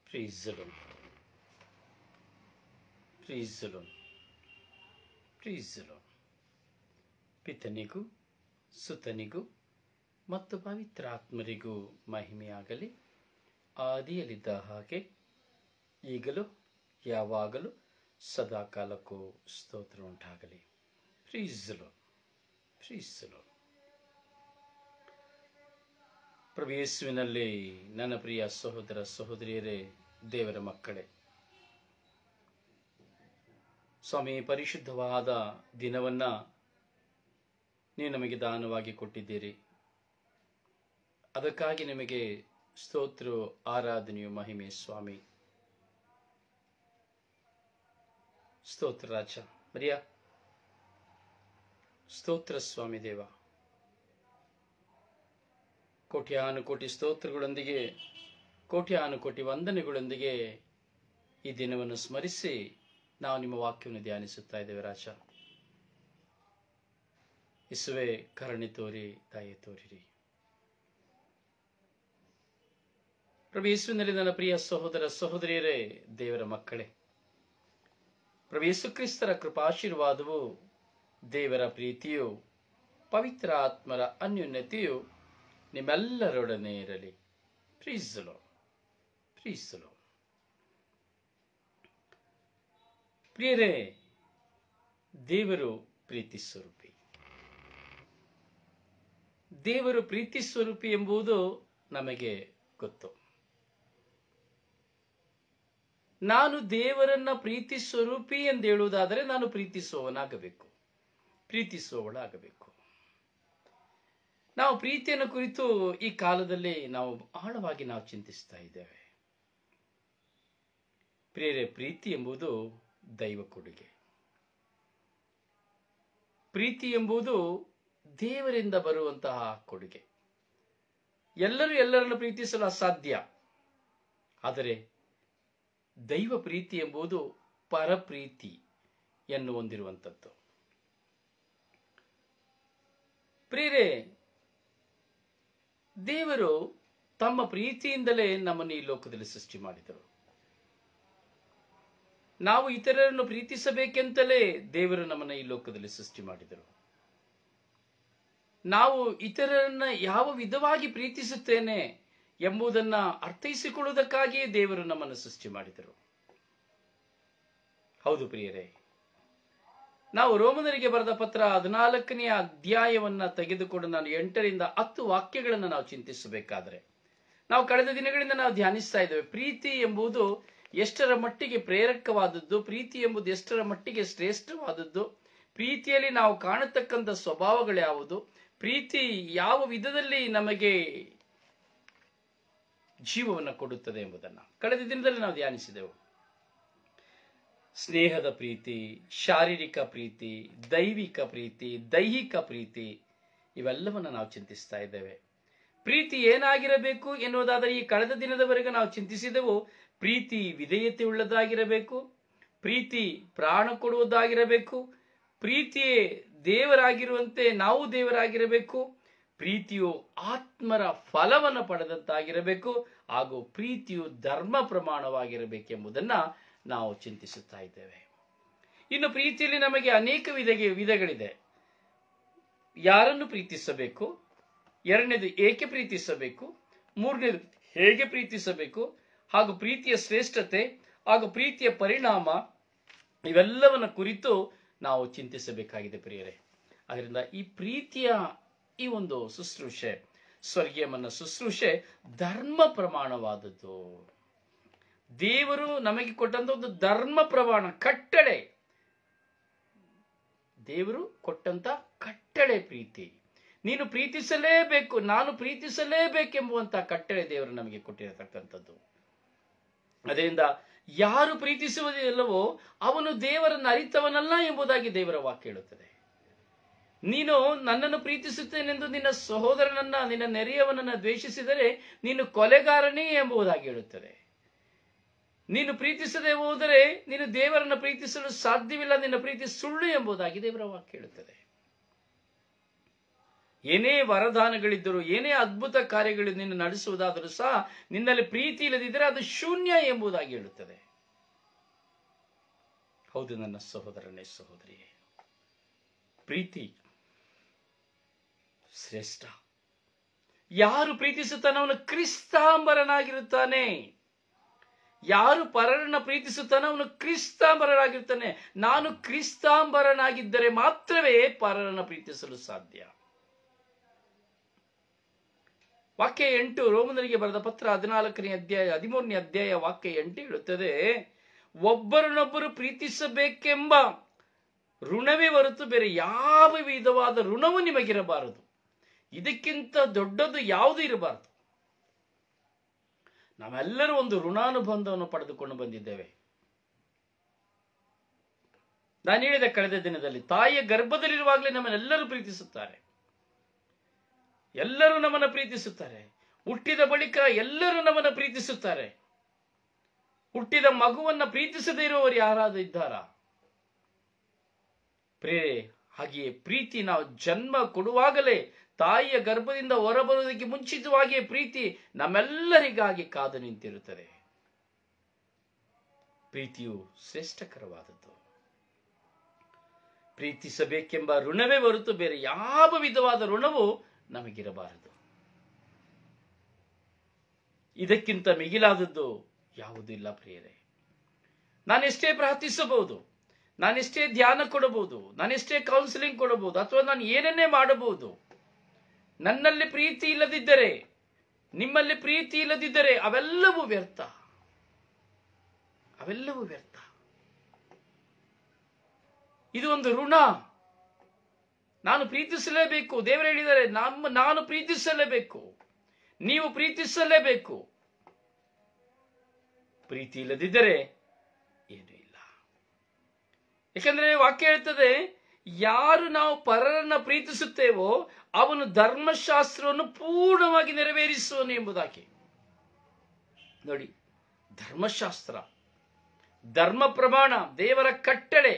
Praise the Lord. Praise the Lord. Praise the Lord. ಪಿತನಿಗೂ ಸುತನಿಗೂ ಮತ್ತು ಪವಿತ್ರಾತ್ಮರಿಗೂ ಮಹಿಮೆಯಾಗಲಿ ಆದಿಯಲ್ಲಿದ್ದ ಹಾಗೆ ಈಗಲೂ ಯಾವಾಗಲೂ ಸದಾಕಾಲಕ್ಕೂ ಸ್ತೋತ್ರ ಉಂಟಾಗಲಿ ಪ್ರೀಸಲು ಪ್ರೀಸಲು ಪ್ರಭು ಯೇಸುವಿನಲ್ಲಿ ನನ್ನ ಪ್ರಿಯ ಸಹೋದರ ಸಹೋದರಿಯರೇ ದೇವರ ಮಕ್ಕಳೇ ಸ್ವಾಮಿ ಪರಿಶುದ್ಧವಾದ ದಿನವನ್ನ ನೀವು ನಮಗೆ ದಾನವಾಗಿ ಕೊಟ್ಟಿದ್ದೀರಿ ಅದಕ್ಕಾಗಿ ನಿಮಗೆ ಸ್ತೋತ್ರ ಆರಾಧನೆಯು ಮಹಿಮೆ ಸ್ವಾಮಿ ಸ್ತೋತ್ರ ರಾಜ ಮರಿಯ ಸ್ತೋತ್ರ ಸ್ವಾಮಿ ದೇವ ಕೋಟ್ಯಾನುಕೋಟಿ ಸ್ತೋತ್ರಗಳೊಂದಿಗೆ ಕೋಟ್ಯಾನುಕೋಟಿ ವಂದನೆಗಳೊಂದಿಗೆ ಈ ದಿನವನ್ನು ಸ್ಮರಿಸಿ ನಾವು ನಿಮ್ಮ ವಾಕ್ಯವನ್ನು ಧ್ಯಾನಿಸುತ್ತಾ ಇದ್ದೇವೆ ರಾಜ ಇಸುವೆ ಕರುಣೆ ತೋರಿ ದಯೆ ತೋರಿರಿ ಪ್ರಭು ಯೇಸುವಿನಲ್ಲಿ ನನ್ನ ಪ್ರಿಯ ಸಹೋದರ ಸಹೋದರಿಯರೇ ದೇವರ ಮಕ್ಕಳೇ ಪ್ರಭು ಯೇಸು ಕ್ರಿಸ್ತರ ಕೃಪಾಶೀರ್ವಾದವು ದೇವರ ಪ್ರೀತಿಯು ಪವಿತ್ರ ಆತ್ಮರ ಅನ್ಯೋನ್ಯತೆಯು ನಿಮ್ಮೆಲ್ಲರೊಡನೆ ಇರಲಿ ಪ್ರೀಸಲು ಪ್ರೀಸಲು ಪ್ರಿಯರೇ ದೇವರು ಪ್ರೀತಿ ಸ್ವರೂಪಿ ದೇವರು ಪ್ರೀತಿ ಸ್ವರೂಪಿ ಎಂಬುದು ನಮಗೆ ಗೊತ್ತು ನಾನು ದೇವರನ್ನ ಪ್ರೀತಿ ಸ್ವರೂಪಿ ಎಂದು ಹೇಳುವುದಾದರೆ ನಾನು ಪ್ರೀತಿಸುವವನಾಗಬೇಕು ಪ್ರೀತಿಸುವವಳಾಗಬೇಕು ನಾವು ಪ್ರೀತಿಯನ್ನು ಕುರಿತು ಈ ಕಾಲದಲ್ಲಿ ನಾವು ಆಳವಾಗಿ ನಾವು ಚಿಂತಿಸ್ತಾ ಇದ್ದೇವೆ ಪ್ರಿಯರೇ ಪ್ರೀತಿ ಎಂಬುದು ದೈವ ಕೊಡುಗೆ ಪ್ರೀತಿ ಎಂಬುದು ದೇವರಿಂದ ಬರುವಂತಹ ಕೊಡುಗೆ ಎಲ್ಲರೂ ಎಲ್ಲರನ್ನು ಪ್ರೀತಿಸಲು ಅಸಾಧ್ಯ ಆದರೆ ದೈವ ಪ್ರೀತಿ ಎಂಬುದು ಪರಪ್ರೀತಿ ಎನ್ನು ಹೊಂದಿರುವಂಥದ್ದು ಪ್ರಿಯರೇ ದೇವರು ತಮ್ಮ ಪ್ರೀತಿಯಿಂದಲೇ ನಮ್ಮನ್ನು ಈ ಲೋಕದಲ್ಲಿ ಸೃಷ್ಟಿ ಮಾಡಿದರು ನಾವು ಇತರರನ್ನು ಪ್ರೀತಿಸಬೇಕೆಂತಲೇ ದೇವರು ನಮ್ಮನ್ನು ಈ ಲೋಕದಲ್ಲಿ ಸೃಷ್ಟಿ ಮಾಡಿದರು ನಾವು ಇತರರನ್ನ ಯಾವ ವಿಧವಾಗಿ ಪ್ರೀತಿಸುತ್ತೇನೆ ಎಂಬುದನ್ನ ಅರ್ಥೈಸಿಕೊಳ್ಳುವುದಕ್ಕಾಗಿಯೇ ದೇವರು ನಮ್ಮನ್ನು ಸೃಷ್ಟಿ ಮಾಡಿದರು ಹೌದು ಪ್ರಿಯರೇ ನಾವು ರೋಮನರಿಗೆ ಬರೆದ ಪತ್ರ ಹದಿನಾಲ್ಕನೆಯ ಅಧ್ಯಾಯವನ್ನ ತೆಗೆದುಕೊಂಡು ನಾನು ಎಂಟರಿಂದ ಹತ್ತು ವಾಕ್ಯಗಳನ್ನು ನಾವು ಚಿಂತಿಸಬೇಕಾದ್ರೆ ನಾವು ಕಳೆದ ದಿನಗಳಿಂದ ನಾವು ಧ್ಯಾನಿಸ್ತಾ ಇದ್ದೇವೆ ಪ್ರೀತಿ ಎಂಬುದು ಎಷ್ಟರ ಮಟ್ಟಿಗೆ ಪ್ರೇರಕವಾದದ್ದು ಪ್ರೀತಿ ಎಂಬುದು ಎಷ್ಟರ ಮಟ್ಟಿಗೆ ಶ್ರೇಷ್ಠವಾದದ್ದು ಪ್ರೀತಿಯಲ್ಲಿ ನಾವು ಕಾಣತಕ್ಕಂಥ ಸ್ವಭಾವಗಳು ಯಾವುದು ಪ್ರೀತಿ ಯಾವ ವಿಧದಲ್ಲಿ ನಮಗೆ ಜೀವವನ್ನು ಕೊಡುತ್ತದೆ ಎಂಬುದನ್ನು ಕಳೆದ ದಿನದಲ್ಲಿ ನಾವು ಧ್ಯಾನಿಸಿದೆವು ಸ್ನೇಹದ ಪ್ರೀತಿ ಶಾರೀರಿಕ ಪ್ರೀತಿ ದೈವಿಕ ಪ್ರೀತಿ ದೈಹಿಕ ಪ್ರೀತಿ ಇವೆಲ್ಲವನ್ನು ನಾವು ಚಿಂತಿಸ್ತಾ ಇದ್ದೇವೆ ಪ್ರೀತಿ ಏನಾಗಿರಬೇಕು ಎನ್ನುವುದಾದರೆ ಈ ಕಳೆದ ದಿನದವರೆಗೆ ನಾವು ಚಿಂತಿಸಿದೆವು ಪ್ರೀತಿ ವಿಧೇಯತೆ ಉಳ್ಳದಾಗಿರಬೇಕು ಪ್ರೀತಿ ಪ್ರಾಣ ಕೊಡುವುದಾಗಿರಬೇಕು ಪ್ರೀತಿಯೇ ದೇವರಾಗಿರುವಂತೆ ನಾವು ದೇವರಾಗಿರಬೇಕು ಪ್ರೀತಿಯು ಆತ್ಮರ ಫಲವನ್ನು ಪಡೆದಂತಾಗಿರಬೇಕು ಹಾಗೂ ಪ್ರೀತಿಯು ಧರ್ಮ ಪ್ರಮಾಣವಾಗಿರಬೇಕೆಂಬುದನ್ನ ನಾವು ಚಿಂತಿಸುತ್ತಾ ಇದ್ದೇವೆ ಇನ್ನು ಪ್ರೀತಿಯಲ್ಲಿ ನಮಗೆ ಅನೇಕ ವಿಧ ವಿಧಗಳಿದೆ ಯಾರನ್ನು ಪ್ರೀತಿಸಬೇಕು ಎರಡನೇದು ಏಕೆ ಪ್ರೀತಿಸಬೇಕು ಮೂರನೇದು ಹೇಗೆ ಪ್ರೀತಿಸಬೇಕು ಹಾಗೂ ಪ್ರೀತಿಯ ಶ್ರೇಷ್ಠತೆ ಹಾಗೂ ಪ್ರೀತಿಯ ಪರಿಣಾಮ ಇವೆಲ್ಲವನ್ನ ಕುರಿತು ನಾವು ಚಿಂತಿಸಬೇಕಾಗಿದೆ ಪ್ರಿಯರೇ ಅದರಿಂದ ಈ ಪ್ರೀತಿಯ ಈ ಒಂದು ಶುಶ್ರೂಷೆ ಸ್ವರ್ಗೀಯ ಮನ್ನ ಶುಶ್ರೂಷೆ ಧರ್ಮ ಪ್ರಮಾಣವಾದದ್ದು ದೇವರು ನಮಗೆ ಕೊಟ್ಟಂತ ಒಂದು ಧರ್ಮ ಪ್ರಮಾಣ ಕಟ್ಟಳೆ ದೇವರು ಕೊಟ್ಟಂತ ಕಟ್ಟಳೆ ಪ್ರೀತಿ ನೀನು ಪ್ರೀತಿಸಲೇಬೇಕು ನಾನು ಪ್ರೀತಿಸಲೇಬೇಕೆಂಬುವಂತ ಕಟ್ಟಳೆ ದೇವರು ನಮಗೆ ಕೊಟ್ಟಿರತಕ್ಕಂಥದ್ದು ಅದರಿಂದ ಯಾರು ಪ್ರೀತಿಸುವುದಿಲ್ಲವೋ ಅವನು ದೇವರನ್ನು ಅರಿತವನಲ್ಲ ಎಂಬುದಾಗಿ ದೇವರ ವಾಕ್ಯ ಹೇಳುತ್ತದೆ ನೀನು ನನ್ನನ್ನು ಪ್ರೀತಿಸುತ್ತೇನೆಂದು ನಿನ್ನ ಸಹೋದರನನ್ನ ನಿನ್ನ ನೆರೆಯವನನ್ನ ದ್ವೇಷಿಸಿದರೆ ನೀನು ಕೊಲೆಗಾರನೇ ಎಂಬುದಾಗಿ ಹೇಳುತ್ತದೆ ನೀನು ಪ್ರೀತಿಸದೆ ಹೋದರೆ ನೀನು ದೇವರನ್ನ ಪ್ರೀತಿಸಲು ಸಾಧ್ಯವಿಲ್ಲ ನಿನ್ನ ಪ್ರೀತಿ ಸುಳ್ಳು ಎಂಬುದಾಗಿ ದೇವರ ವಾಕ್ಯ ಹೇಳುತ್ತದೆ ಏನೇ ವರದಾನಗಳಿದ್ದರೂ ಏನೇ ಅದ್ಭುತ ಕಾರ್ಯಗಳು ನಿನ್ನ ನಡೆಸುವುದಾದರೂ ಸಹ ನಿನ್ನಲ್ಲಿ ಪ್ರೀತಿ ಇಲ್ಲದಿದ್ದರೆ ಅದು ಶೂನ್ಯ ಎಂಬುದಾಗಿ ಹೇಳುತ್ತದೆ ಹೌದು ನನ್ನ ಸಹೋದರನೇ ಸಹೋದರಿಯೇ ಪ್ರೀತಿ ಶ್ರೇಷ್ಠ ಯಾರು ಪ್ರೀತಿಸುತ್ತಾನೆ ಅವನು ಕ್ರಿಸ್ತಾಂಬರನಾಗಿರುತ್ತಾನೆ ಯಾರು ಪರರನ್ನ ಪ್ರೀತಿಸುತ್ತಾನೆ ಅವನು ಕ್ರಿಸ್ತಾಂಬರನಾಗಿರ್ತಾನೆ ನಾನು ಕ್ರಿಸ್ತಾಂಬರನಾಗಿದ್ದರೆ ಮಾತ್ರವೇ ಪರರನ್ನ ಪ್ರೀತಿಸಲು ಸಾಧ್ಯ ವಾಕ್ಯ ಎಂಟು ರೋಮನರಿಗೆ ಬರೆದ ಪತ್ರ ಹದಿನಾಲ್ಕನೇ ಅಧ್ಯಾಯ ಹದಿಮೂರನೇ ಅಧ್ಯಾಯ ವಾಕ್ಯ ಎಂಟು ಹೇಳುತ್ತದೆ ಒಬ್ಬರನ್ನೊಬ್ಬರು ಪ್ರೀತಿಸಬೇಕೆಂಬ ಋಣವೇ ಹೊರತು ಬೇರೆ ಯಾವ ವಿಧವಾದ ಋಣವೂ ನಿಮಗಿರಬಾರದು ಇದಕ್ಕಿಂತ ದೊಡ್ಡದು ಯಾವುದು ಇರಬಾರದು ನಾವೆಲ್ಲರೂ ಒಂದು ಋಣಾನುಬಂಧವನ್ನು ಪಡೆದುಕೊಂಡು ಬಂದಿದ್ದೇವೆ ನಾನು ಹೇಳಿದ ಕಳೆದ ದಿನದಲ್ಲಿ ತಾಯಿಯ ಗರ್ಭದಲ್ಲಿರುವಾಗಲೇ ನಮ್ಮನ್ನೆಲ್ಲರೂ ಪ್ರೀತಿಸುತ್ತಾರೆ ಎಲ್ಲರೂ ನಮ್ಮನ್ನು ಪ್ರೀತಿಸುತ್ತಾರೆ ಹುಟ್ಟಿದ ಬಳಿಕ ಎಲ್ಲರೂ ನಮ್ಮನ್ನು ಪ್ರೀತಿಸುತ್ತಾರೆ ಹುಟ್ಟಿದ ಮಗುವನ್ನ ಪ್ರೀತಿಸದೇ ಇರುವವರು ಯಾರಾದರೂ ಇದ್ದಾರಾ ಪ್ರೇ ಹಾಗೆಯೇ ಪ್ರೀತಿ ನಾವು ಜನ್ಮ ಕೊಡುವಾಗಲೇ ತಾಯಿಯ ಗರ್ಭದಿಂದ ಹೊರಬರುವುದಕ್ಕೆ ಮುಂಚಿತವಾಗಿಯೇ ಪ್ರೀತಿ ನಮ್ಮೆಲ್ಲರಿಗಾಗಿ ಕಾದು ನಿಂತಿರುತ್ತದೆ ಪ್ರೀತಿಯು ಶ್ರೇಷ್ಠಕರವಾದದ್ದು ಪ್ರೀತಿಸಬೇಕೆಂಬ ಋಣವೇ ಹೊರತು ಬೇರೆ ಯಾವ ವಿಧವಾದ ಋಣವು ನಮಗಿರಬಾರದು ಇದಕ್ಕಿಂತ ಮಿಗಿಲಾದದ್ದು ಯಾವುದೂ ಇಲ್ಲ ಪ್ರಿಯರೇ ನಾನೆಷ್ಟೇ ಪ್ರಾರ್ಥಿಸಬಹುದು ನಾನೆಷ್ಟೇ ಧ್ಯಾನ ಕೊಡಬಹುದು ನಾನೆಷ್ಟೇ ಕೌನ್ಸಿಲಿಂಗ್ ಕೊಡಬಹುದು ಅಥವಾ ನಾನು ಏನನ್ನೇ ಮಾಡಬಹುದು ನನ್ನಲ್ಲಿ ಪ್ರೀತಿ ಇಲ್ಲದಿದ್ದರೆ ನಿಮ್ಮಲ್ಲಿ ಪ್ರೀತಿ ಇಲ್ಲದಿದ್ದರೆ ಅವೆಲ್ಲವೂ ವ್ಯರ್ಥ ಅವೆಲ್ಲವೂ ವ್ಯರ್ಥ ಇದು ಒಂದು ಋಣ ನಾನು ಪ್ರೀತಿಸಲೇಬೇಕು ದೇವರು ಹೇಳಿದ್ದಾರೆ ನಮ್ಮ ನಾನು ಪ್ರೀತಿಸಲೇಬೇಕು ನೀವು ಪ್ರೀತಿಸಲೇಬೇಕು ಪ್ರೀತಿ ಇಲ್ಲದಿದ್ದರೆ ಏನೂ ಇಲ್ಲ ಯಾಕಂದ್ರೆ ವಾಕ್ಯ ಹೇಳ್ತದೆ ಯಾರು ನಾವು ಪರರನ್ನ ಪ್ರೀತಿಸುತ್ತೇವೋ ಅವನು ಧರ್ಮಶಾಸ್ತ್ರವನ್ನು ಪೂರ್ಣವಾಗಿ ನೆರವೇರಿಸುವನು ಎಂಬುದಾಗಿ ನೋಡಿ ಧರ್ಮಶಾಸ್ತ್ರ ಧರ್ಮ ಪ್ರಮಾಣ ದೇವರ ಕಟ್ಟಳೆ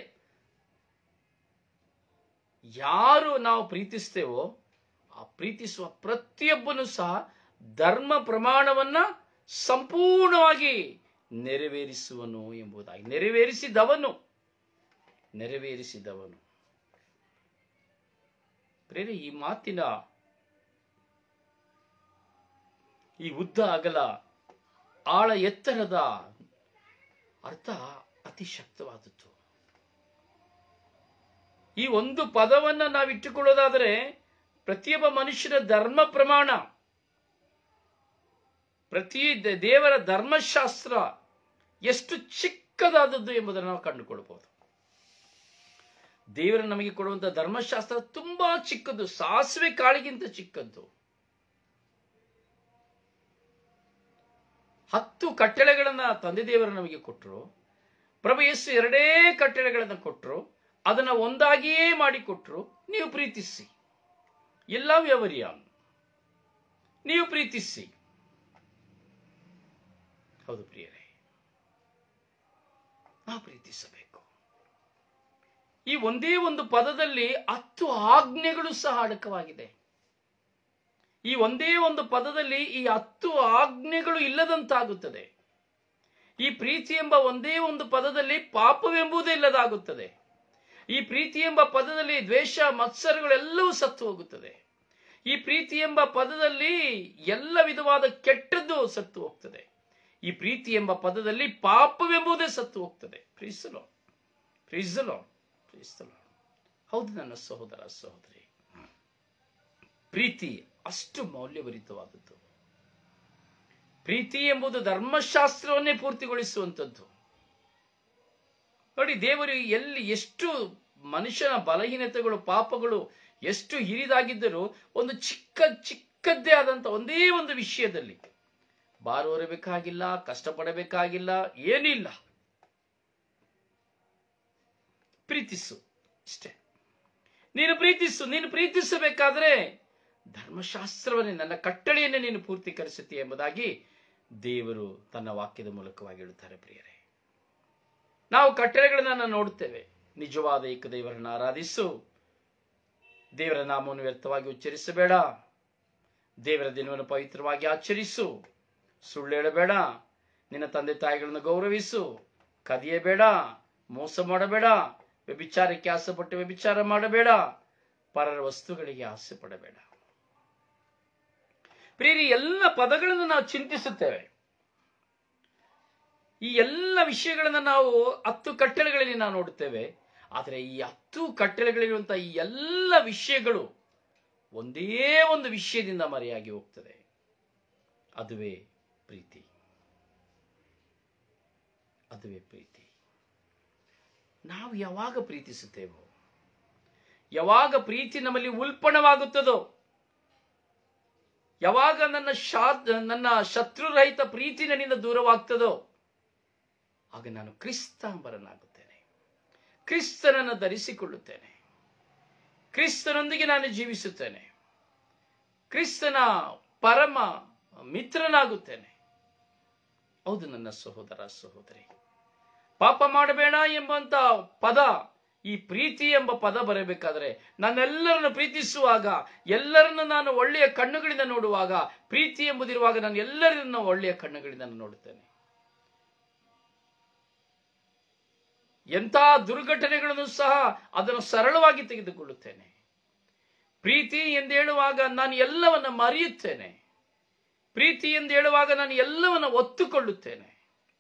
ಯಾರು ನಾವು ಪ್ರೀತಿಸ್ತೇವೋ ಆ ಪ್ರೀತಿಸುವ ಪ್ರತಿಯೊಬ್ಬನು ಸಹ ಧರ್ಮ ಪ್ರಮಾಣವನ್ನ ಸಂಪೂರ್ಣವಾಗಿ ನೆರವೇರಿಸುವನು ಎಂಬುದಾಗಿ ನೆರವೇರಿಸಿದವನು ನೆರವೇರಿಸಿದವನು ಪ್ರೇರೆ ಈ ಮಾತಿನ ಈ ಉದ್ದ ಅಗಲ ಆಳ ಎತ್ತರದ ಅರ್ಥ ಅತಿ ಶಕ್ತವಾದದ್ದು ಈ ಒಂದು ಪದವನ್ನ ನಾವು ಇಟ್ಟುಕೊಳ್ಳೋದಾದರೆ ಪ್ರತಿಯೊಬ್ಬ ಮನುಷ್ಯನ ಧರ್ಮ ಪ್ರಮಾಣ ಪ್ರತಿ ದ- ದೇವರ ಧರ್ಮಶಾಸ್ತ್ರ ಎಷ್ಟು ಚಿಕ್ಕದಾದದ್ದು ಎಂಬುದನ್ನು ನಾವು ಕಂಡುಕೊಳ್ಬಹುದು ದೇವರು ನಮಗೆ ಕೊಡುವಂತಹ ಧರ್ಮಶಾಸ್ತ್ರ ತುಂಬಾ ಚಿಕ್ಕದು ಸಾಸಿವೆ ಕಾಳಿಗಿಂತ ಚಿಕ್ಕದ್ದು ಹತ್ತು ಕಟ್ಟಳೆಗಳನ್ನ ತಂದೆ ದೇವರು ನಮಗೆ ಕೊಟ್ಟರು ಪ್ರಭು ಯೇಸು ಎರಡೇ ಕಟ್ಟಳೆಗಳನ್ನ ಕೊಟ್ಟರು ಅದನ್ನ ಒಂದಾಗಿಯೇ ಮಾಡಿಕೊಟ್ರು ನೀವು ಪ್ರೀತಿಸಿ ಎಲ್ಲ ವ್ಯವರಿಯ ನೀವು ಪ್ರೀತಿಸಿ ಹೌದು ಪ್ರಿಯರೇ ನಾವು ಪ್ರೀತಿಸಬೇಕು ಈ ಒಂದೇ ಒಂದು ಪದದಲ್ಲಿ ಹತ್ತು ಆಜ್ಞೆಗಳು ಸಹ ಅಡಕವಾಗಿದೆ ಈ ಒಂದೇ ಒಂದು ಪದದಲ್ಲಿ ಈ ಹತ್ತು ಆಜ್ಞೆಗಳು ಇಲ್ಲದಂತಾಗುತ್ತದೆ ಈ ಪ್ರೀತಿ ಎಂಬ ಒಂದೇ ಒಂದು ಪದದಲ್ಲಿ ಪಾಪವೆಂಬುದೇ ಇಲ್ಲದಾಗುತ್ತದೆ ಈ ಪ್ರೀತಿ ಎಂಬ ಪದದಲ್ಲಿ ದ್ವೇಷ ಮತ್ಸರಗಳೆಲ್ಲವೂ ಸತ್ತು ಹೋಗುತ್ತದೆ ಈ ಪ್ರೀತಿ ಎಂಬ ಪದದಲ್ಲಿ ಎಲ್ಲ ವಿಧವಾದ ಕೆಟ್ಟದ್ದು ಸತ್ತು ಹೋಗ್ತದೆ ಈ ಪ್ರೀತಿ ಎಂಬ ಪದದಲ್ಲಿ ಪಾಪವೆಂಬುದೇ ಸತ್ತು ಹೋಗ್ತದೆ ಪ್ರೀಸಲೋ ಪ್ರೀಸಲೋ ಪ್ರೀಸಲೋ ಹೌದು ನನ್ನ ಸಹೋದರ ಸಹೋದರಿ ಪ್ರೀತಿ ಅಷ್ಟು ಮೌಲ್ಯಭರಿತವಾದದ್ದು ಪ್ರೀತಿ ಎಂಬುದು ಧರ್ಮಶಾಸ್ತ್ರವನ್ನೇ ಪೂರ್ತಿಗೊಳಿಸುವಂಥದ್ದು ನೋಡಿ ದೇವರು ಎಲ್ಲಿ ಎಷ್ಟು ಮನುಷ್ಯನ ಬಲಹೀನತೆಗಳು ಪಾಪಗಳು ಎಷ್ಟು ಹಿರಿದಾಗಿದ್ದರೂ ಒಂದು ಚಿಕ್ಕ ಚಿಕ್ಕದ್ದೇ ಆದಂತ ಒಂದೇ ಒಂದು ವಿಷಯದಲ್ಲಿ ಬಾರು ಹೊರಬೇಕಾಗಿಲ್ಲ ಕಷ್ಟಪಡಬೇಕಾಗಿಲ್ಲ ಏನಿಲ್ಲ ಪ್ರೀತಿಸು ಇಷ್ಟೇ ನೀನು ಪ್ರೀತಿಸು ನೀನು ಪ್ರೀತಿಸಬೇಕಾದ್ರೆ ಧರ್ಮಶಾಸ್ತ್ರವನ್ನೇ ನನ್ನ ಕಟ್ಟಳೆಯನ್ನೇ ನೀನು ಪೂರ್ತೀಕರಿಸುತ್ತಿ ಎಂಬುದಾಗಿ ದೇವರು ತನ್ನ ವಾಕ್ಯದ ಮೂಲಕವಾಗಿ ಹೇಳುತ್ತಾರೆ ಪ್ರಿಯರೇ ನಾವು ಕಟ್ಟಳೆಗಳನ್ನ ನೋಡುತ್ತೇವೆ ನಿಜವಾದ ಏಕದೇವರನ್ನು ಆರಾಧಿಸು ದೇವರ ನಾಮವನ್ನು ವ್ಯರ್ಥವಾಗಿ ಉಚ್ಚರಿಸಬೇಡ ದೇವರ ದಿನವನ್ನು ಪವಿತ್ರವಾಗಿ ಆಚರಿಸು ಸುಳ್ಳು ಹೇಳಬೇಡ ನಿನ್ನ ತಂದೆ ತಾಯಿಗಳನ್ನು ಗೌರವಿಸು ಕದಿಯಬೇಡ ಮೋಸ ಮಾಡಬೇಡ ವ್ಯಭಿಚಾರಕ್ಕೆ ಆಸೆಪಟ್ಟು ವ್ಯಭಿಚಾರ ಮಾಡಬೇಡ ಪರರ ವಸ್ತುಗಳಿಗೆ ಆಸೆ ಪಡಬೇಡ ಪ್ರಿಯರಿ ಎಲ್ಲ ಪದಗಳನ್ನು ನಾವು ಚಿಂತಿಸುತ್ತೇವೆ ಈ ಎಲ್ಲ ವಿಷಯಗಳನ್ನು ನಾವು ಹತ್ತು ಕಟ್ಟಳೆಗಳಲ್ಲಿ ನಾವು ನೋಡುತ್ತೇವೆ ಆದರೆ ಈ ಹತ್ತು ಕಟ್ಟಳೆಗಳಿರುವಂತಹ ಈ ಎಲ್ಲ ವಿಷಯಗಳು ಒಂದೇ ಒಂದು ವಿಷಯದಿಂದ ಮರೆಯಾಗಿ ಹೋಗ್ತದೆ ಅದುವೇ ಪ್ರೀತಿ ಅದುವೇ ಪ್ರೀತಿ ನಾವು ಯಾವಾಗ ಪ್ರೀತಿಸುತ್ತೇವೋ ಯಾವಾಗ ಪ್ರೀತಿ ನಮ್ಮಲ್ಲಿ ಉಲ್ಪಣವಾಗುತ್ತದೋ ಯಾವಾಗ ನನ್ನ ಶಾ ನನ್ನ ಶತ್ರುರಹಿತ ಪ್ರೀತಿ ನನ್ನಿಂದ ದೂರವಾಗ್ತದೋ ಆಗ ನಾನು ಕ್ರಿಸ್ತಾಂಬರನಾಗುತ್ತೇನೆ ಕ್ರಿಸ್ತನನ್ನು ಧರಿಸಿಕೊಳ್ಳುತ್ತೇನೆ ಕ್ರಿಸ್ತನೊಂದಿಗೆ ನಾನು ಜೀವಿಸುತ್ತೇನೆ ಕ್ರಿಸ್ತನ ಪರಮ ಮಿತ್ರನಾಗುತ್ತೇನೆ ಹೌದು ನನ್ನ ಸಹೋದರ ಸಹೋದರಿ ಪಾಪ ಮಾಡಬೇಡ ಎಂಬಂತ ಪದ ಈ ಪ್ರೀತಿ ಎಂಬ ಪದ ಬರಬೇಕಾದ್ರೆ ನಾನೆಲ್ಲರನ್ನು ಪ್ರೀತಿಸುವಾಗ ಎಲ್ಲರನ್ನು ನಾನು ಒಳ್ಳೆಯ ಕಣ್ಣುಗಳಿಂದ ನೋಡುವಾಗ ಪ್ರೀತಿ ಎಂಬುದಿರುವಾಗ ನಾನು ಎಲ್ಲರನ್ನು ಒಳ್ಳೆಯ ಕಣ್ಣುಗಳಿಂದ ನೋಡುತ್ತೇನೆ ಎಂಥ ದುರ್ಘಟನೆಗಳನ್ನು ಸಹ ಅದನ್ನು ಸರಳವಾಗಿ ತೆಗೆದುಕೊಳ್ಳುತ್ತೇನೆ ಪ್ರೀತಿ ಎಂದು ಹೇಳುವಾಗ ನಾನು ಎಲ್ಲವನ್ನ ಮರೆಯುತ್ತೇನೆ ಪ್ರೀತಿ ಎಂದು ಹೇಳುವಾಗ ನಾನು ಎಲ್ಲವನ್ನ ಒತ್ತುಕೊಳ್ಳುತ್ತೇನೆ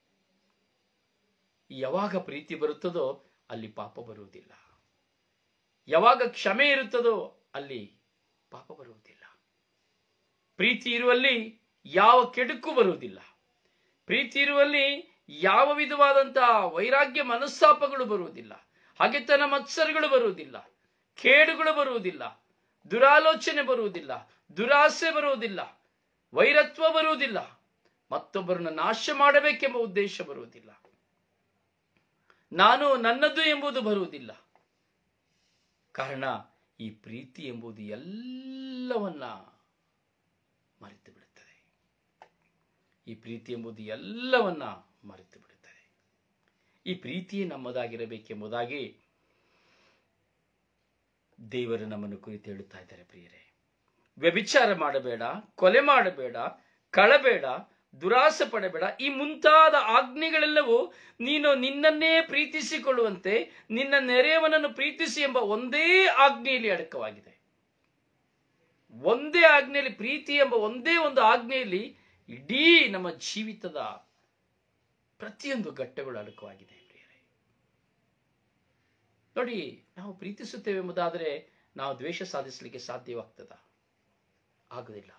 ಯಾವಾಗ ಪ್ರೀತಿ ಬರುತ್ತದೋ ಅಲ್ಲಿ ಪಾಪ ಬರುವುದಿಲ್ಲ ಯಾವಾಗ ಕ್ಷಮೆ ಇರುತ್ತದೋ ಅಲ್ಲಿ ಪಾಪ ಬರುವುದಿಲ್ಲ ಪ್ರೀತಿ ಇರುವಲ್ಲಿ ಯಾವ ಕೆಡುಕು ಬರುವುದಿಲ್ಲ ಪ್ರೀತಿ ಇರುವಲ್ಲಿ ಯಾವ ವಿಧವಾದಂತಹ ವೈರಾಗ್ಯ ಮನಸ್ತಾಪಗಳು ಬರುವುದಿಲ್ಲ ಹಗೆತನ ಮತ್ಸರಗಳು ಬರುವುದಿಲ್ಲ ಕೇಡುಗಳು ಬರುವುದಿಲ್ಲ ದುರಾಲೋಚನೆ ಬರುವುದಿಲ್ಲ ದುರಾಸೆ ಬರುವುದಿಲ್ಲ ವೈರತ್ವ ಬರುವುದಿಲ್ಲ ಮತ್ತೊಬ್ಬರನ್ನು ನಾಶ ಮಾಡಬೇಕೆಂಬ ಉದ್ದೇಶ ಬರುವುದಿಲ್ಲ ನಾನು ನನ್ನದು ಎಂಬುದು ಬರುವುದಿಲ್ಲ ಕಾರಣ ಈ ಪ್ರೀತಿ ಎಂಬುದು ಎಲ್ಲವನ್ನ ಮರೆತು ಬಿಡುತ್ತದೆ ಈ ಪ್ರೀತಿ ಎಂಬುದು ಎಲ್ಲವನ್ನ ಮರೆತು ಬಿಡುತ್ತದೆ ಈ ಪ್ರೀತಿಯೇ ನಮ್ಮದಾಗಿರಬೇಕೆಂಬುದಾಗಿ ದೇವರು ನಮ್ಮನ್ನು ಕುರಿತು ಹೇಳುತ್ತಾ ಇದ್ದಾರೆ ಪ್ರಿಯರೇ ವ್ಯಭಿಚಾರ ಮಾಡಬೇಡ ಕೊಲೆ ಮಾಡಬೇಡ ಕಳಬೇಡ ದುರಾಸೆ ಪಡಬೇಡ ಈ ಮುಂತಾದ ಆಜ್ಞೆಗಳೆಲ್ಲವೂ ನೀನು ನಿನ್ನನ್ನೇ ಪ್ರೀತಿಸಿಕೊಳ್ಳುವಂತೆ ನಿನ್ನ ನೆರೆಯವನನ್ನು ಪ್ರೀತಿಸಿ ಎಂಬ ಒಂದೇ ಆಜ್ಞೆಯಲ್ಲಿ ಅಡಕವಾಗಿದೆ ಒಂದೇ ಆಜ್ಞೆಯಲ್ಲಿ ಪ್ರೀತಿ ಎಂಬ ಒಂದೇ ಒಂದು ಆಜ್ಞೆಯಲ್ಲಿ ಇಡೀ ನಮ್ಮ ಜೀವಿತದ ಪ್ರತಿಯೊಂದು ಘಟ್ಟಗಳು ಅಡಕವಾಗಿದೆ ಪ್ರಿಯರೇ ನೋಡಿ ನಾವು ಪ್ರೀತಿಸುತ್ತೇವೆ ಎಂಬುದಾದರೆ ನಾವು ದ್ವೇಷ ಸಾಧಿಸಲಿಕ್ಕೆ ಸಾಧ್ಯವಾಗ್ತದ ಆಗುದಿಲ್ಲ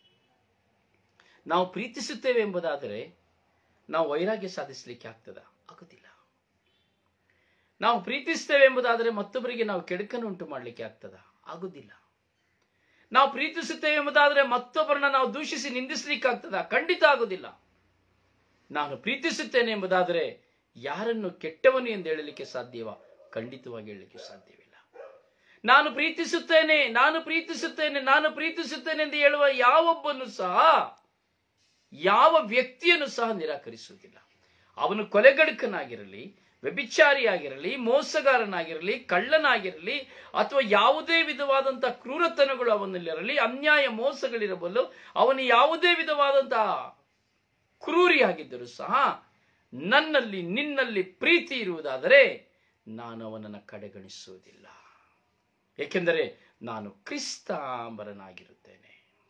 ನಾವು ಪ್ರೀತಿಸುತ್ತೇವೆ ಎಂಬುದಾದರೆ ನಾವು ವೈರಾಗ್ಯ ಸಾಧಿಸಲಿಕ್ಕೆ ಆಗ್ತದ ಆಗುದಿಲ್ಲ ನಾವು ಪ್ರೀತಿಸ್ತೇವೆ ಎಂಬುದಾದರೆ ಮತ್ತೊಬ್ಬರಿಗೆ ನಾವು ಕೆಡುಕನ್ನು ಉಂಟು ಮಾಡಲಿಕ್ಕೆ ಆಗ್ತದ ಆಗುದಿಲ್ಲ ನಾವು ಪ್ರೀತಿಸುತ್ತೇವೆ ಎಂಬುದಾದರೆ ಮತ್ತೊಬ್ಬರನ್ನ ನಾವು ದೂಷಿಸಿ ನಿಂದಿಸಲಿಕ್ಕೆ ಆಗ್ತದ ಖಂಡಿತ ಆಗುದಿಲ್ಲ ನಾನು ಪ್ರೀತಿಸುತ್ತೇನೆ ಎಂಬುದಾದರೆ ಯಾರನ್ನು ಕೆಟ್ಟವನು ಎಂದು ಹೇಳಲಿಕ್ಕೆ ಸಾಧ್ಯವ ಖಂಡಿತವಾಗಿ ಹೇಳಲಿಕ್ಕೆ ಸಾಧ್ಯವಿಲ್ಲ ನಾನು ಪ್ರೀತಿಸುತ್ತೇನೆ ನಾನು ಪ್ರೀತಿಸುತ್ತೇನೆ ನಾನು ಪ್ರೀತಿಸುತ್ತೇನೆ ಎಂದು ಹೇಳುವ ಯಾವೊಬ್ಬನು ಸಹ ಯಾವ ವ್ಯಕ್ತಿಯನ್ನು ಸಹ ನಿರಾಕರಿಸುವುದಿಲ್ಲ ಅವನು ಕೊಲೆಗಡುಕನಾಗಿರಲಿ ವ್ಯಭಿಚಾರಿಯಾಗಿರಲಿ ಮೋಸಗಾರನಾಗಿರಲಿ ಕಳ್ಳನಾಗಿರಲಿ ಅಥವಾ ಯಾವುದೇ ವಿಧವಾದಂತಹ ಕ್ರೂರತನಗಳು ಅವನಲ್ಲಿರಲಿ ಅನ್ಯಾಯ ಮೋಸಗಳಿರಬಲ್ಲು ಅವನು ಯಾವುದೇ ವಿಧವಾದಂತಹ ಕ್ರೂರಿಯಾಗಿದ್ದರೂ ಸಹ ನನ್ನಲ್ಲಿ ನಿನ್ನಲ್ಲಿ ಪ್ರೀತಿ ಇರುವುದಾದರೆ ನಾನು ಅವನನ್ನು ಕಡೆಗಣಿಸುವುದಿಲ್ಲ ಏಕೆಂದರೆ ನಾನು ಕ್ರಿಸ್ತಾಂಬರನಾಗಿರುತ್ತೇನೆ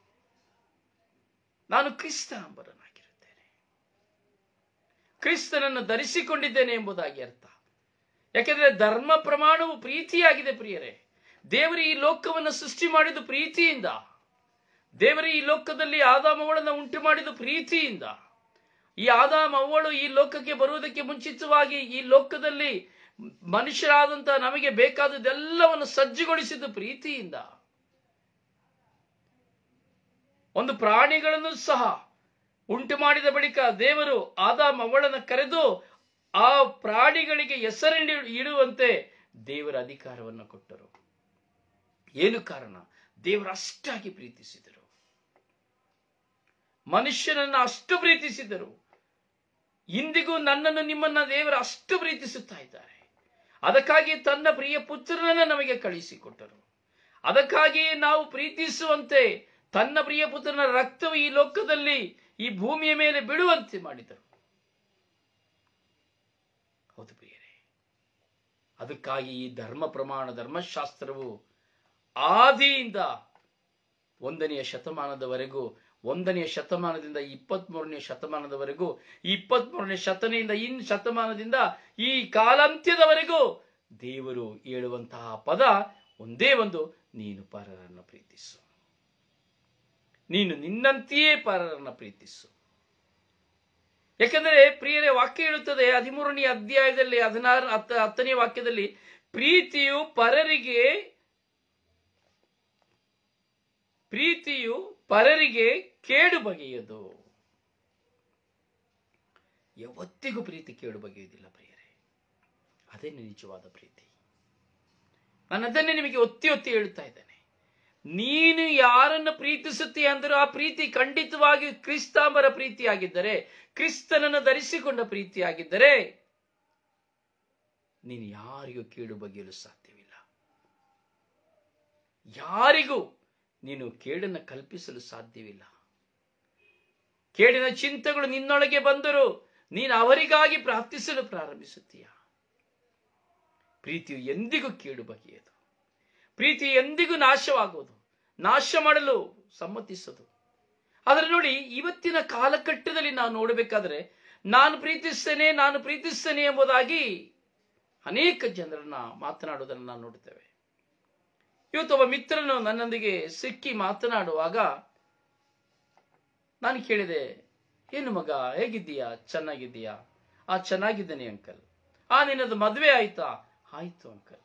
ನಾನು ಕ್ರಿಸ್ತಾಂಬರನಾಗಿರುತ್ತೇನೆ ಕ್ರಿಸ್ತನನ್ನು ಧರಿಸಿಕೊಂಡಿದ್ದೇನೆ ಎಂಬುದಾಗಿ ಅರ್ಥ ಯಾಕೆಂದ್ರೆ ಧರ್ಮ ಪ್ರಮಾಣವು ಪ್ರೀತಿಯಾಗಿದೆ ಪ್ರಿಯರೇ ದೇವರು ಈ ಲೋಕವನ್ನು ಸೃಷ್ಟಿ ಮಾಡಿದ್ದು ಪ್ರೀತಿಯಿಂದ ದೇವರು ಈ ಲೋಕದಲ್ಲಿ ಆದಾಮವಳನ್ನು ಉಂಟು ಮಾಡಿದ್ದು ಪ್ರೀತಿಯಿಂದ ಈ ಆದಾಮ ಅವಳು ಈ ಲೋಕಕ್ಕೆ ಬರುವುದಕ್ಕೆ ಮುಂಚಿತವಾಗಿ ಈ ಲೋಕದಲ್ಲಿ ಮನುಷ್ಯರಾದಂತ ನಮಗೆ ಬೇಕಾದದ್ದೆಲ್ಲವನ್ನು ಸಜ್ಜುಗೊಳಿಸಿದ್ದು ಪ್ರೀತಿಯಿಂದ ಒಂದು ಪ್ರಾಣಿಗಳನ್ನು ಸಹ ಉಂಟು ಮಾಡಿದ ಬಳಿಕ ದೇವರು ಆದಾಮ ಅವಳನ್ನು ಕರೆದು ಆ ಪ್ರಾಣಿಗಳಿಗೆ ಹೆಸರನ್ನು ಇಡುವಂತೆ ದೇವರ ಅಧಿಕಾರವನ್ನು ಕೊಟ್ಟರು ಏನು ಕಾರಣ ದೇವರು ಅಷ್ಟಾಗಿ ಪ್ರೀತಿಸಿದರು ಮನುಷ್ಯನನ್ನು ಅಷ್ಟು ಪ್ರೀತಿಸಿದರು ಇಂದಿಗೂ ನನ್ನನ್ನು ನಿಮ್ಮನ್ನ ದೇವರು ಅಷ್ಟು ಪ್ರೀತಿಸುತ್ತಾ ಇದ್ದಾರೆ ಅದಕ್ಕಾಗಿ ತನ್ನ ಪ್ರಿಯ ಪುತ್ರನನ್ನ ನಮಗೆ ಕಳಿಸಿಕೊಟ್ಟರು ಅದಕ್ಕಾಗಿಯೇ ನಾವು ಪ್ರೀತಿಸುವಂತೆ ತನ್ನ ಪ್ರಿಯ ಪುತ್ರನ ರಕ್ತವು ಈ ಲೋಕದಲ್ಲಿ ಈ ಭೂಮಿಯ ಮೇಲೆ ಬಿಡುವಂತೆ ಮಾಡಿದರು ಹೌದು ಪ್ರಿಯರೇ ಅದಕ್ಕಾಗಿ ಈ ಧರ್ಮ ಪ್ರಮಾಣ ಧರ್ಮಶಾಸ್ತ್ರವು ಆದಿಯಿಂದ ಒಂದನೆಯ ಶತಮಾನದವರೆಗೂ ಒಂದನೆಯ ಶತಮಾನದಿಂದ ಇಪ್ಪತ್ಮೂರನೇ ಶತಮಾನದವರೆಗೂ ಇಪ್ಪತ್ಮೂರನೇ ಶತನೆಯಿಂದ ಇನ್ ಶತಮಾನದಿಂದ ಈ ಕಾಲಾಂತ್ಯದವರೆಗೂ ದೇವರು ಹೇಳುವಂತಹ ಪದ ಒಂದೇ ಒಂದು ನೀನು ಪರರನ್ನು ಪ್ರೀತಿಸು ನೀನು ನಿನ್ನಂತೆಯೇ ಪರರನ್ನು ಪ್ರೀತಿಸು ಯಾಕಂದರೆ ಪ್ರಿಯರೇ ವಾಕ್ಯ ಹೇಳುತ್ತದೆ ಹದಿಮೂರನೇ ಅಧ್ಯಾಯದಲ್ಲಿ ಹದಿನಾರು ಹತ್ತ ಹತ್ತನೇ ವಾಕ್ಯದಲ್ಲಿ ಪ್ರೀತಿಯು ಪರರಿಗೆ ಪ್ರೀತಿಯು ಪರರಿಗೆ ಕೇಡು ಬಗೆಯದು ಯಾವತ್ತಿಗೂ ಪ್ರೀತಿ ಕೇಡು ಬಗೆಯುವುದಿಲ್ಲ ಪ್ರಿಯರೇ ಅದೇ ನಿಜವಾದ ಪ್ರೀತಿ ನಾನು ಅದನ್ನೇ ನಿಮಗೆ ಒತ್ತಿ ಒತ್ತಿ ಹೇಳುತ್ತಾ ಇದ್ದೇನೆ ನೀನು ಯಾರನ್ನು ಪ್ರೀತಿಸುತ್ತೀಯ ಅಂದರೂ ಆ ಪ್ರೀತಿ ಖಂಡಿತವಾಗಿ ಕ್ರಿಸ್ತಾಂಬರ ಪ್ರೀತಿಯಾಗಿದ್ದರೆ ಕ್ರಿಸ್ತನನ್ನು ಧರಿಸಿಕೊಂಡ ಪ್ರೀತಿಯಾಗಿದ್ದರೆ ನೀನು ಯಾರಿಗೂ ಕೇಡು ಬಗೆಯಲು ಸಾಧ್ಯವಿಲ್ಲ ಯಾರಿಗೂ ನೀನು ಕೇಡನ್ನು ಕಲ್ಪಿಸಲು ಸಾಧ್ಯವಿಲ್ಲ ಕೇಡಿನ ಚಿಂತೆಗಳು ನಿನ್ನೊಳಗೆ ಬಂದರು ನೀನು ಅವರಿಗಾಗಿ ಪ್ರಾರ್ಥಿಸಲು ಪ್ರಾರಂಭಿಸುತ್ತೀಯ ಪ್ರೀತಿಯು ಎಂದಿಗೂ ಕೇಡು ಬಗೆಯದು ಪ್ರೀತಿ ಎಂದಿಗೂ ನಾಶವಾಗುವುದು ನಾಶ ಮಾಡಲು ಸಮ್ಮತಿಸದು ಆದರೆ ನೋಡಿ ಇವತ್ತಿನ ಕಾಲಘಟ್ಟದಲ್ಲಿ ನಾವು ನೋಡಬೇಕಾದ್ರೆ ನಾನು ಪ್ರೀತಿಸ್ತೇನೆ ನಾನು ಪ್ರೀತಿಸ್ತೇನೆ ಎಂಬುದಾಗಿ ಅನೇಕ ಜನರನ್ನ ಮಾತನಾಡುವುದನ್ನು ನಾವು ನೋಡುತ್ತೇವೆ ಇವತ್ತು ಒಬ್ಬ ಮಿತ್ರನು ನನ್ನೊಂದಿಗೆ ಸಿಕ್ಕಿ ಮಾತನಾಡುವಾಗ ನಾನು ಕೇಳಿದೆ ಏನು ಮಗ ಹೇಗಿದ್ದೀಯಾ ಚೆನ್ನಾಗಿದ್ದೀಯಾ ಆ ಚೆನ್ನಾಗಿದ್ದೇನೆ ಅಂಕಲ್ ಆ ನಿನ್ನದು ಮದುವೆ ಆಯ್ತಾ ಆಯ್ತು ಅಂಕಲ್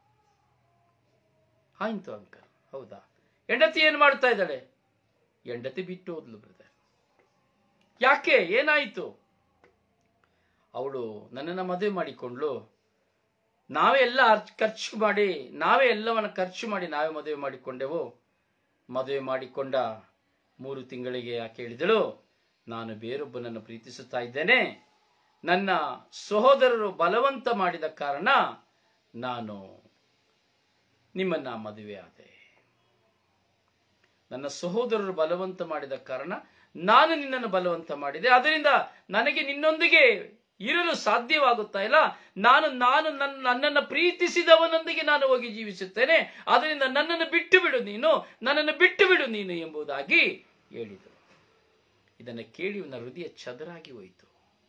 ಆಯ್ತು ಅಂಕಲ್ ಹೌದಾ ಹೆಂಡತಿ ಏನು ಮಾಡ್ತಾ ಇದ್ದಾಳೆ ಹೆಂಡತಿ ಬಿಟ್ಟು ಹೋದ್ಲು ಬ್ರದರ್ ಯಾಕೆ ಏನಾಯ್ತು ಅವಳು ನನ್ನನ್ನು ಮದುವೆ ಮಾಡಿಕೊಂಡ್ಲು ನಾವೇ ಎಲ್ಲ ಅರ್ಚ್- ಖರ್ಚು ಮಾಡಿ ನಾವೇ ಎಲ್ಲವನ್ನ ಖರ್ಚು ಮಾಡಿ ನಾವೇ ಮದುವೆ ಮಾಡಿಕೊಂಡೆವು ಮದುವೆ ಮಾಡಿಕೊಂಡ ಮೂರು ತಿಂಗಳಿಗೆ ಆಕೆ ಹೇಳಿದಳು ನಾನು ಬೇರೊಬ್ಬನನ್ನು ಪ್ರೀತಿಸುತ್ತಾ ಇದ್ದೇನೆ ನನ್ನ ಸಹೋದರರು ಬಲವಂತ ಮಾಡಿದ ಕಾರಣ ನಾನು ನಿಮ್ಮನ್ನ ಮದುವೆ ಆದೆ ನನ್ನ ಸಹೋದರರು ಬಲವಂತ ಮಾಡಿದ ಕಾರಣ ನಾನು ನಿನ್ನನ್ನು ಬಲವಂತ ಮಾಡಿದೆ ಅದರಿಂದ ನನಗೆ ನಿನ್ನೊಂದಿಗೆ ಇರಲು ಸಾಧ್ಯವಾಗುತ್ತಾ ಇಲ್ಲ ನಾನು ನಾನು ನನ್ನ ನನ್ನನ್ನು ಪ್ರೀತಿಸಿದವನೊಂದಿಗೆ ನಾನು ಹೋಗಿ ಜೀವಿಸುತ್ತೇನೆ ಅದರಿಂದ ನನ್ನನ್ನು ಬಿಟ್ಟು ಬಿಡು ನೀನು ನನ್ನನ್ನು ಬಿಟ್ಟು ಬಿಡು ನೀನು ಎಂಬುದಾಗಿ ಹೇಳಿದರು ಇದನ್ನು ಕೇಳಿ ಇವನ ಹೃದಯ ಚದರಾಗಿ ಹೋಯಿತು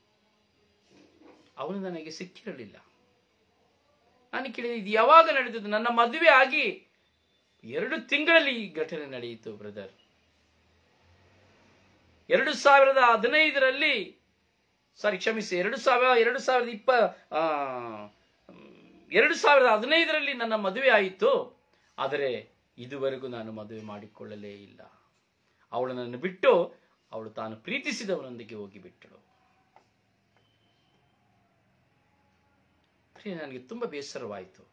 ಅವನು ನನಗೆ ಸಿಕ್ಕಿರಲಿಲ್ಲ ನಾನು ಕೇಳಿದೆ ಇದು ಯಾವಾಗ ನಡೆದದ್ದು ನನ್ನ ಮದುವೆ ಆಗಿ ಎರಡು ತಿಂಗಳಲ್ಲಿ ಈ ಘಟನೆ ನಡೆಯಿತು ಬ್ರದರ್ ಎರಡು ಸಾವಿರದ ಹದಿನೈದರಲ್ಲಿ ಸಾರಿ ಕ್ಷಮಿಸಿ ಎರಡು ಸಾವಿರ ಎರಡು ಸಾವಿರದ ಇಪ್ಪ ಆ, ಎರಡು ಸಾವಿರದ ಹದಿನೈದರಲ್ಲಿ ನನ್ನ ಮದುವೆ ಆಯಿತು ಆದರೆ ಇದುವರೆಗೂ ನಾನು ಮದುವೆ ಮಾಡಿಕೊಳ್ಳಲೇ ಇಲ್ಲ ಅವಳು ನನ್ನನ್ನು ಬಿಟ್ಟು ಅವಳು ತಾನು ಪ್ರೀತಿಸಿದವನೊಂದಿಗೆ ಹೋಗಿಬಿಟ್ಟಳು ಪ್ರಿಯ, ನನಗೆ ತುಂಬ ಬೇಸರವಾಯಿತು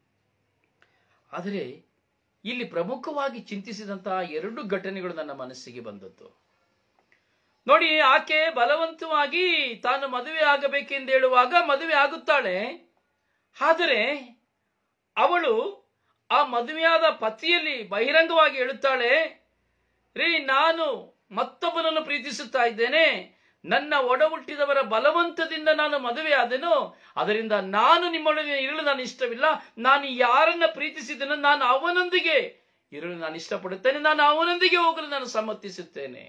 ಆದರೆ ಇಲ್ಲಿ ಪ್ರಮುಖವಾಗಿ ಚಿಂತಿಸಿದಂತಹ ಎರಡು ಘಟನೆಗಳು ನನ್ನ ಮನಸ್ಸಿಗೆ ಬಂದದ್ದು ನೋಡಿ ಆಕೆ ಬಲವಂತವಾಗಿ ತಾನು ಮದುವೆ ಆಗಬೇಕೆಂದು ಹೇಳುವಾಗ ಮದುವೆ ಆಗುತ್ತಾಳೆ ಆದರೆ ಅವಳು ಆ ಮದುವೆಯಾದ ಪತಿಯಲ್ಲಿ ಬಹಿರಂಗವಾಗಿ ಹೇಳುತ್ತಾಳೆ ರೀ ನಾನು ಮತ್ತೊಬ್ಬನನ್ನು ಪ್ರೀತಿಸುತ್ತಾ ಇದ್ದೇನೆ ನನ್ನ ಒಡ ಹುಟ್ಟಿದವರ ಬಲವಂತದಿಂದ ನಾನು ಮದುವೆ ಆದೆನು ಅದರಿಂದ ನಾನು ನಿಮ್ಮೊಡನೆ ಇರಲು ನಾನು ಇಷ್ಟವಿಲ್ಲ ನಾನು ಯಾರನ್ನ ಪ್ರೀತಿಸಿದನೋ ನಾನು ಅವನೊಂದಿಗೆ ಇರಲು ನಾನು ಇಷ್ಟಪಡುತ್ತೇನೆ ನಾನು ಅವನೊಂದಿಗೆ ಹೋಗಲು ನಾನು ಸಮ್ಮತಿಸುತ್ತೇನೆ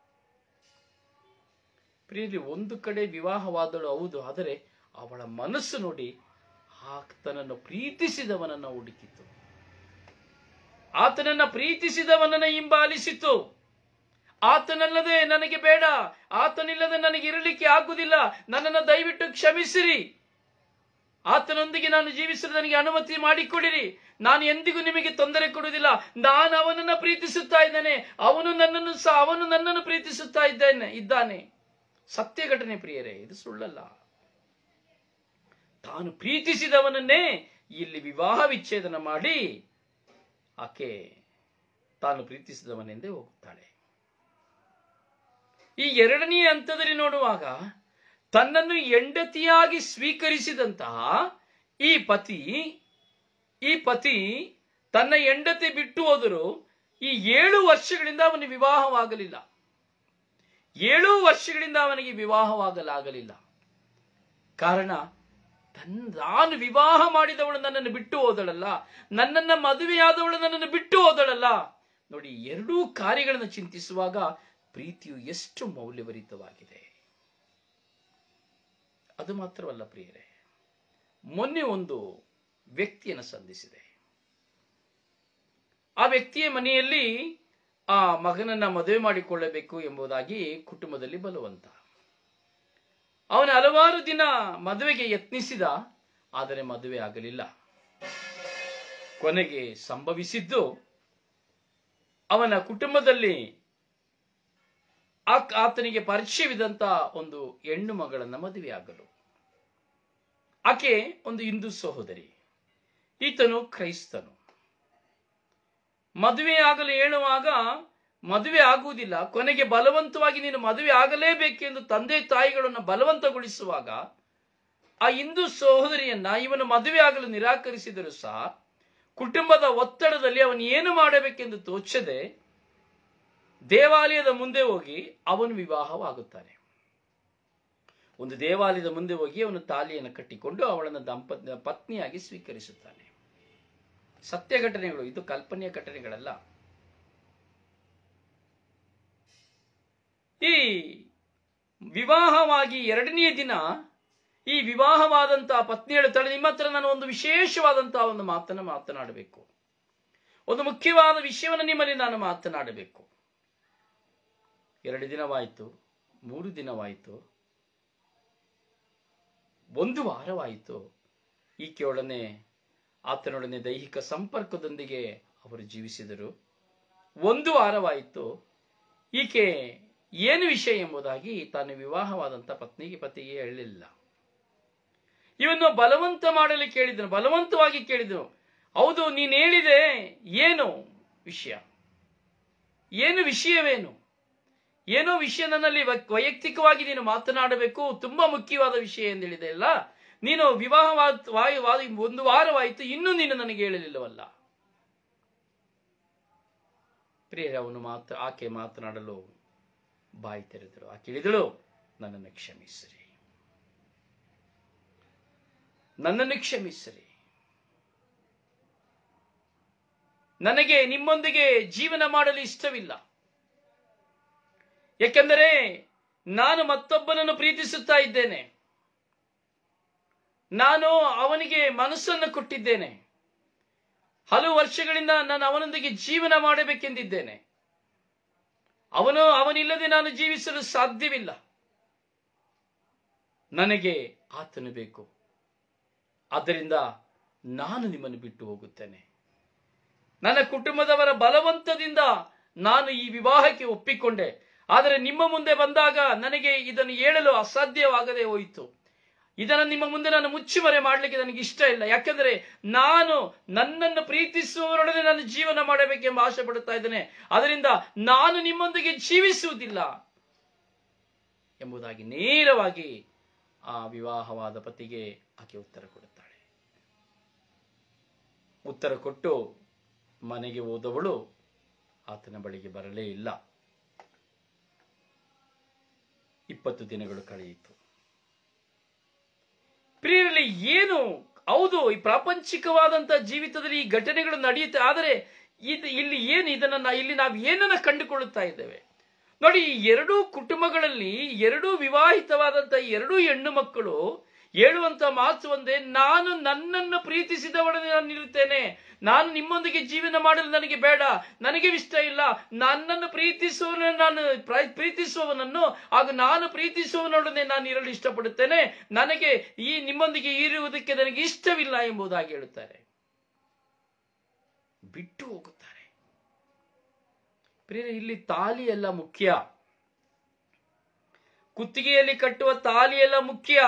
ಪ್ರಿಯಲಿ ಒಂದು ಕಡೆ ವಿವಾಹವಾದಳು ಹೌದು ಆದರೆ ಅವಳ ಮನಸ್ಸು ನೋಡಿ ಆತನನ್ನು ಪ್ರೀತಿಸಿದವನನ್ನ ಹುಡುಕಿತು ಆತನನ್ನ ಪ್ರೀತಿಸಿದವನನ್ನ ಹಿಂಬಾಲಿಸಿತು ಆತನಲ್ಲದೆ ನನಗೆ ಬೇಡ ಆತನಿಲ್ಲದೆ ನನಗೆ ಇರಲಿಕ್ಕೆ ಆಗುವುದಿಲ್ಲ ನನ್ನನ್ನು ದಯವಿಟ್ಟು ಕ್ಷಮಿಸಿರಿ ಆತನೊಂದಿಗೆ ನಾನು ಜೀವಿಸಲು ನನಗೆ ಅನುಮತಿ ಮಾಡಿಕೊಡಿರಿ ನಾನು ಎಂದಿಗೂ ನಿಮಗೆ ತೊಂದರೆ ಕೊಡುವುದಿಲ್ಲ ನಾನು ಅವನನ್ನ ಪ್ರೀತಿಸುತ್ತಾ ಇದ್ದೇನೆ ಅವನು ನನ್ನನ್ನು ಸಹ ಅವನು ನನ್ನನ್ನು ಪ್ರೀತಿಸುತ್ತಾ ಇದ್ದೇನೆ ಇದ್ದಾನೆ ಸತ್ಯ ಘಟನೆ ಪ್ರಿಯರೇ ಇದು ಸುಳ್ಳಲ್ಲ ತಾನು ಪ್ರೀತಿಸಿದವನನ್ನೇ ಇಲ್ಲಿ ವಿವಾಹ ವಿಚ್ಛೇದನ ಮಾಡಿ ಆಕೆ ತಾನು ಪ್ರೀತಿಸಿದವನೆಂದೇ ಹೋಗುತ್ತಾಳೆ ಈ ಎರಡನೇ ಹಂತದಲ್ಲಿ ನೋಡುವಾಗ ತನ್ನನ್ನು ಹೆಂಡತಿಯಾಗಿ ಸ್ವೀಕರಿಸಿದಂತಹ ಈ ಪತಿ ಈ ಪತಿ ತನ್ನ ಹೆಂಡತಿ ಬಿಟ್ಟು ಹೋದರೂ ಈ ಏಳು ವರ್ಷಗಳಿಂದ ಅವನಿಗೆ ವಿವಾಹವಾಗಲಿಲ್ಲ ಏಳು ವರ್ಷಗಳಿಂದ ಅವನಿಗೆ ವಿವಾಹವಾಗಲಾಗಲಿಲ್ಲ ಕಾರಣ ತನ್ ನಾನು ವಿವಾಹ ಮಾಡಿದವಳು ನನ್ನನ್ನು ಬಿಟ್ಟು ಹೋದಳಲ್ಲ ನನ್ನನ್ನ ಮದುವೆಯಾದವಳು ನನ್ನನ್ನು ಬಿಟ್ಟು ಹೋದಳಲ್ಲ ನೋಡಿ ಎರಡೂ ಕಾರ್ಯಗಳನ್ನು ಚಿಂತಿಸುವಾಗ ಪ್ರೀತಿಯು ಎಷ್ಟು ಮೌಲ್ಯವರಿತವಾಗಿದೆ ಅದು ಮಾತ್ರವಲ್ಲ ಪ್ರಿಯರೇ ಮೊನ್ನೆ ಒಂದು ವ್ಯಕ್ತಿಯನ್ನು ಸಂಧಿಸಿದೆ ಆ ವ್ಯಕ್ತಿಯ ಮನೆಯಲ್ಲಿ ಆ ಮಗನನ್ನ ಮದುವೆ ಮಾಡಿಕೊಳ್ಳಬೇಕು ಎಂಬುದಾಗಿ ಕುಟುಂಬದಲ್ಲಿ ಬಲವಂತ ಅವನು ಹಲವಾರು ದಿನ ಮದುವೆಗೆ ಯತ್ನಿಸಿದ ಆದರೆ ಮದುವೆ ಆಗಲಿಲ್ಲ ಕೊನೆಗೆ ಸಂಭವಿಸಿದ್ದು ಅವನ ಕುಟುಂಬದಲ್ಲಿ ಆ- ಆತನಿಗೆ ಪರಿಚಯವಿದ್ದಂತ ಒಂದು ಹೆಣ್ಣು ಮಗಳನ್ನ ಮದುವೆಯಾಗಲು ಆಕೆ ಒಂದು ಹಿಂದೂ ಸಹೋದರಿ ಈತನು ಕ್ರೈಸ್ತನು ಮದುವೆ ಆಗಲು ಹೇಳುವಾಗ ಮದುವೆ ಆಗುವುದಿಲ್ಲ ಕೊನೆಗೆ ಬಲವಂತವಾಗಿ ನೀನು ಮದುವೆ ಆಗಲೇಬೇಕೆಂದು ತಂದೆ ತಾಯಿಗಳನ್ನು ಬಲವಂತಗೊಳಿಸುವಾಗ ಆ ಹಿಂದೂ ಸಹೋದರಿಯನ್ನ ಇವನು ಮದುವೆ ಆಗಲು ನಿರಾಕರಿಸಿದರೂ ಸಹ ಕುಟುಂಬದ ಒತ್ತಡದಲ್ಲಿ ಅವನು ಏನು ಮಾಡಬೇಕೆಂದು ತೋಚದೆ ದೇವಾಲಯದ ಮುಂದೆ ಹೋಗಿ ಅವನು ವಿವಾಹವಾಗುತ್ತಾನೆ ಒಂದು ದೇವಾಲಯದ ಮುಂದೆ ಹೋಗಿ ಅವನು ತಾಲಿಯನ್ನು ಕಟ್ಟಿಕೊಂಡು ಅವಳನ್ನು ದಂಪತ್ಯ ಪತ್ನಿಯಾಗಿ ಸ್ವೀಕರಿಸುತ್ತಾನೆ ಸತ್ಯ ಘಟನೆಗಳು ಇದು ಕಲ್ಪನೆಯ ಘಟನೆಗಳಲ್ಲ ಈ ವಿವಾಹವಾಗಿ ಎರಡನೆಯ ದಿನ ಈ ವಿವಾಹವಾದಂತಹ ಪತ್ನಿ ಹೇಳ್ತಾಳೆ ನಿಮ್ಮ ಹತ್ರ ನಾನು ಒಂದು ವಿಶೇಷವಾದಂತಹ ಒಂದು ಮಾತನ್ನು ಮಾತನಾಡಬೇಕು ಒಂದು ಮುಖ್ಯವಾದ ವಿಷಯವನ್ನು ನಿಮ್ಮಲ್ಲಿ ನಾನು ಮಾತನಾಡಬೇಕು ಎರಡು ದಿನವಾಯಿತು ಮೂರು ದಿನವಾಯಿತು ಒಂದು ವಾರವಾಯಿತು ಈಕೆಯೊಡನೆ ಆತನೊಡನೆ ದೈಹಿಕ ಸಂಪರ್ಕದೊಂದಿಗೆ ಅವರು ಜೀವಿಸಿದರು ಒಂದು ವಾರವಾಯಿತು ಈಕೆ ಏನು ವಿಷಯ ಎಂಬುದಾಗಿ ತಾನು ವಿವಾಹವಾದಂಥ ಪತ್ನಿಗೆ ಪತಿಗೆ ಹೇಳಲಿಲ್ಲ ಇವನು ಬಲವಂತ ಮಾಡಲು ಕೇಳಿದನು ಬಲವಂತವಾಗಿ ಕೇಳಿದನು ಹೌದು ನೀನು ಹೇಳಿದೆ ಏನು ವಿಷಯ ಏನು ವಿಷಯವೇನು ಏನೋ ವಿಷಯ ನನ್ನಲ್ಲಿ ವೈ- ವೈಯಕ್ತಿಕವಾಗಿ ನೀನು ಮಾತನಾಡಬೇಕು ತುಂಬಾ ಮುಖ್ಯವಾದ ವಿಷಯ ಎಂದು ಹೇಳಿದೆ ಅಲ್ಲ ನೀನು ವಿವಾಹವಾದ ವಾಯು- ವಾಯು- ಒಂದು ವಾರವಾಯಿತು ಇನ್ನೂ ನೀನು ನನಗೆ ಹೇಳಲಿಲ್ಲವಲ್ಲ ಪ್ರಿಯರೇ ಅವನು ಮಾತ್ರ ಆಕೆ ಮಾತನಾಡಲು ಬಾಯಿ ತೆರೆದರು ಆಕೆ ಹೇಳಿದಳು ನನ್ನನ್ನು ಕ್ಷಮಿಸಿರಿ ನನ್ನನ್ನು ಕ್ಷಮಿಸಿರಿ ನನಗೆ ನಿಮ್ಮೊಂದಿಗೆ ಜೀವನ ಮಾಡಲು ಇಷ್ಟವಿಲ್ಲ ಏಕೆಂದರೆ ನಾನು ಮತ್ತೊಬ್ಬನನ್ನು ಪ್ರೀತಿಸುತ್ತಾ ಇದ್ದೇನೆ ನಾನು ಅವನಿಗೆ ಮನಸ್ಸನ್ನು ಕೊಟ್ಟಿದ್ದೇನೆ ಹಲವು ವರ್ಷಗಳಿಂದ ನಾನು ಅವನೊಂದಿಗೆ ಜೀವನ ಮಾಡಬೇಕೆಂದಿದ್ದೇನೆ ಅವನು ಅವನಿಲ್ಲದೆ ನಾನು ಜೀವಿಸಲು ಸಾಧ್ಯವಿಲ್ಲ ನನಗೆ ಆತನು ಬೇಕು ಆದ್ದರಿಂದ ನಾನು ನಿಮ್ಮನ್ನು ಬಿಟ್ಟು ಹೋಗುತ್ತೇನೆ ನನ್ನ ಕುಟುಂಬದವರ ಬಲವಂತದಿಂದ ನಾನು ಈ ವಿವಾಹಕ್ಕೆ ಒಪ್ಪಿಕೊಂಡೆ ಆದರೆ ನಿಮ್ಮ ಮುಂದೆ ಬಂದಾಗ ನನಗೆ ಇದನ್ನು ಹೇಳಲು ಅಸಾಧ್ಯವಾಗದೆ ಹೋಯಿತು ಇದನ್ನು ನಿಮ್ಮ ಮುಂದೆ ನಾನು ಮುಚ್ಚುಮರೆ ಮಾಡಲಿಕ್ಕೆ ನನಗೆ ಇಷ್ಟ ಇಲ್ಲ ಯಾಕೆಂದರೆ ನಾನು ನನ್ನನ್ನು ಪ್ರೀತಿಸುವವರೊಡನೆ ನಾನು ಜೀವನ ಮಾಡಬೇಕೆಂಬ ಆಸೆ ಪಡುತ್ತಾ ಇದ್ದೇನೆ ಅದರಿಂದ ನಾನು ನಿಮ್ಮೊಂದಿಗೆ ಜೀವಿಸುವುದಿಲ್ಲ ಎಂಬುದಾಗಿ ನೇರವಾಗಿ ಆ ವಿವಾಹವಾದ ಪತಿಗೆ ಆಕೆ ಉತ್ತರ ಕೊಡುತ್ತಾಳೆ ಉತ್ತರ ಕೊಟ್ಟು ಮನೆಗೆ ಹೋದವಳು ಆತನ ಬಳಿಗೆ ಬರಲೇ ಇಲ್ಲ ಇಪ್ಪತ್ತು ದಿನಗಳು ಕಳೆಯಿತು ಪ್ರಿಯರಲ್ಲಿ ಏನು ಹೌದು ಈ ಪ್ರಾಪಂಚಿಕವಾದಂತ ಜೀವಿತದಲ್ಲಿ ಈ ಘಟನೆಗಳು ನಡೆಯುತ್ತೆ ಆದರೆ ಇದು ಇಲ್ಲಿ ಏನು ಇದನ್ನ ನಾ- ಇಲ್ಲಿ ನಾವು ಏನನ್ನ ಕಂಡುಕೊಳ್ಳುತ್ತಾ ಇದ್ದೇವೆ ನೋಡಿ ಈ ಎರಡೂ ಕುಟುಂಬಗಳಲ್ಲಿ ಎರಡೂ ವಿವಾಹಿತವಾದಂತ ಎರಡೂ ಹೆಣ್ಣು ಮಕ್ಕಳು ಹೇಳುವಂತ ಮಾತು ಒಂದೇ ನಾನು ನನ್ನನ್ನು ಪ್ರೀತಿಸಿದವಳನ್ನು ನಾನು ಇರುತ್ತೇನೆ ನಾನು ನಿಮ್ಮೊಂದಿಗೆ ಜೀವನ ಮಾಡಲು ನನಗೆ ಬೇಡ ನನಗೆ ಇಷ್ಟ ಇಲ್ಲ ನನ್ನನ್ನು ಪ್ರೀತಿಸುವವನ ನಾನು ಪ್ರ- ಪ್ರೀತಿಸುವವನನ್ನು ಹಾಗೂ ನಾನು ಪ್ರೀತಿಸುವವನೊಡನೆ ನಾನು ಇರಲು ಇಷ್ಟಪಡುತ್ತೇನೆ ನನಗೆ ಈ ನಿಮ್ಮೊಂದಿಗೆ ಇರುವುದಕ್ಕೆ ನನಗೆ ಇಷ್ಟವಿಲ್ಲ ಎಂಬುದಾಗಿ ಹೇಳುತ್ತಾರೆ ಬಿಟ್ಟು ಹೋಗುತ್ತಾರೆ ಪ್ರಿಯರೇ ಇಲ್ಲಿ ತಾಲಿ ಎಲ್ಲ ಮುಖ್ಯ ಕುತ್ತಿಗೆಯಲ್ಲಿ ಕಟ್ಟುವ ತಾಲಿ ಎಲ್ಲ ಮುಖ್ಯ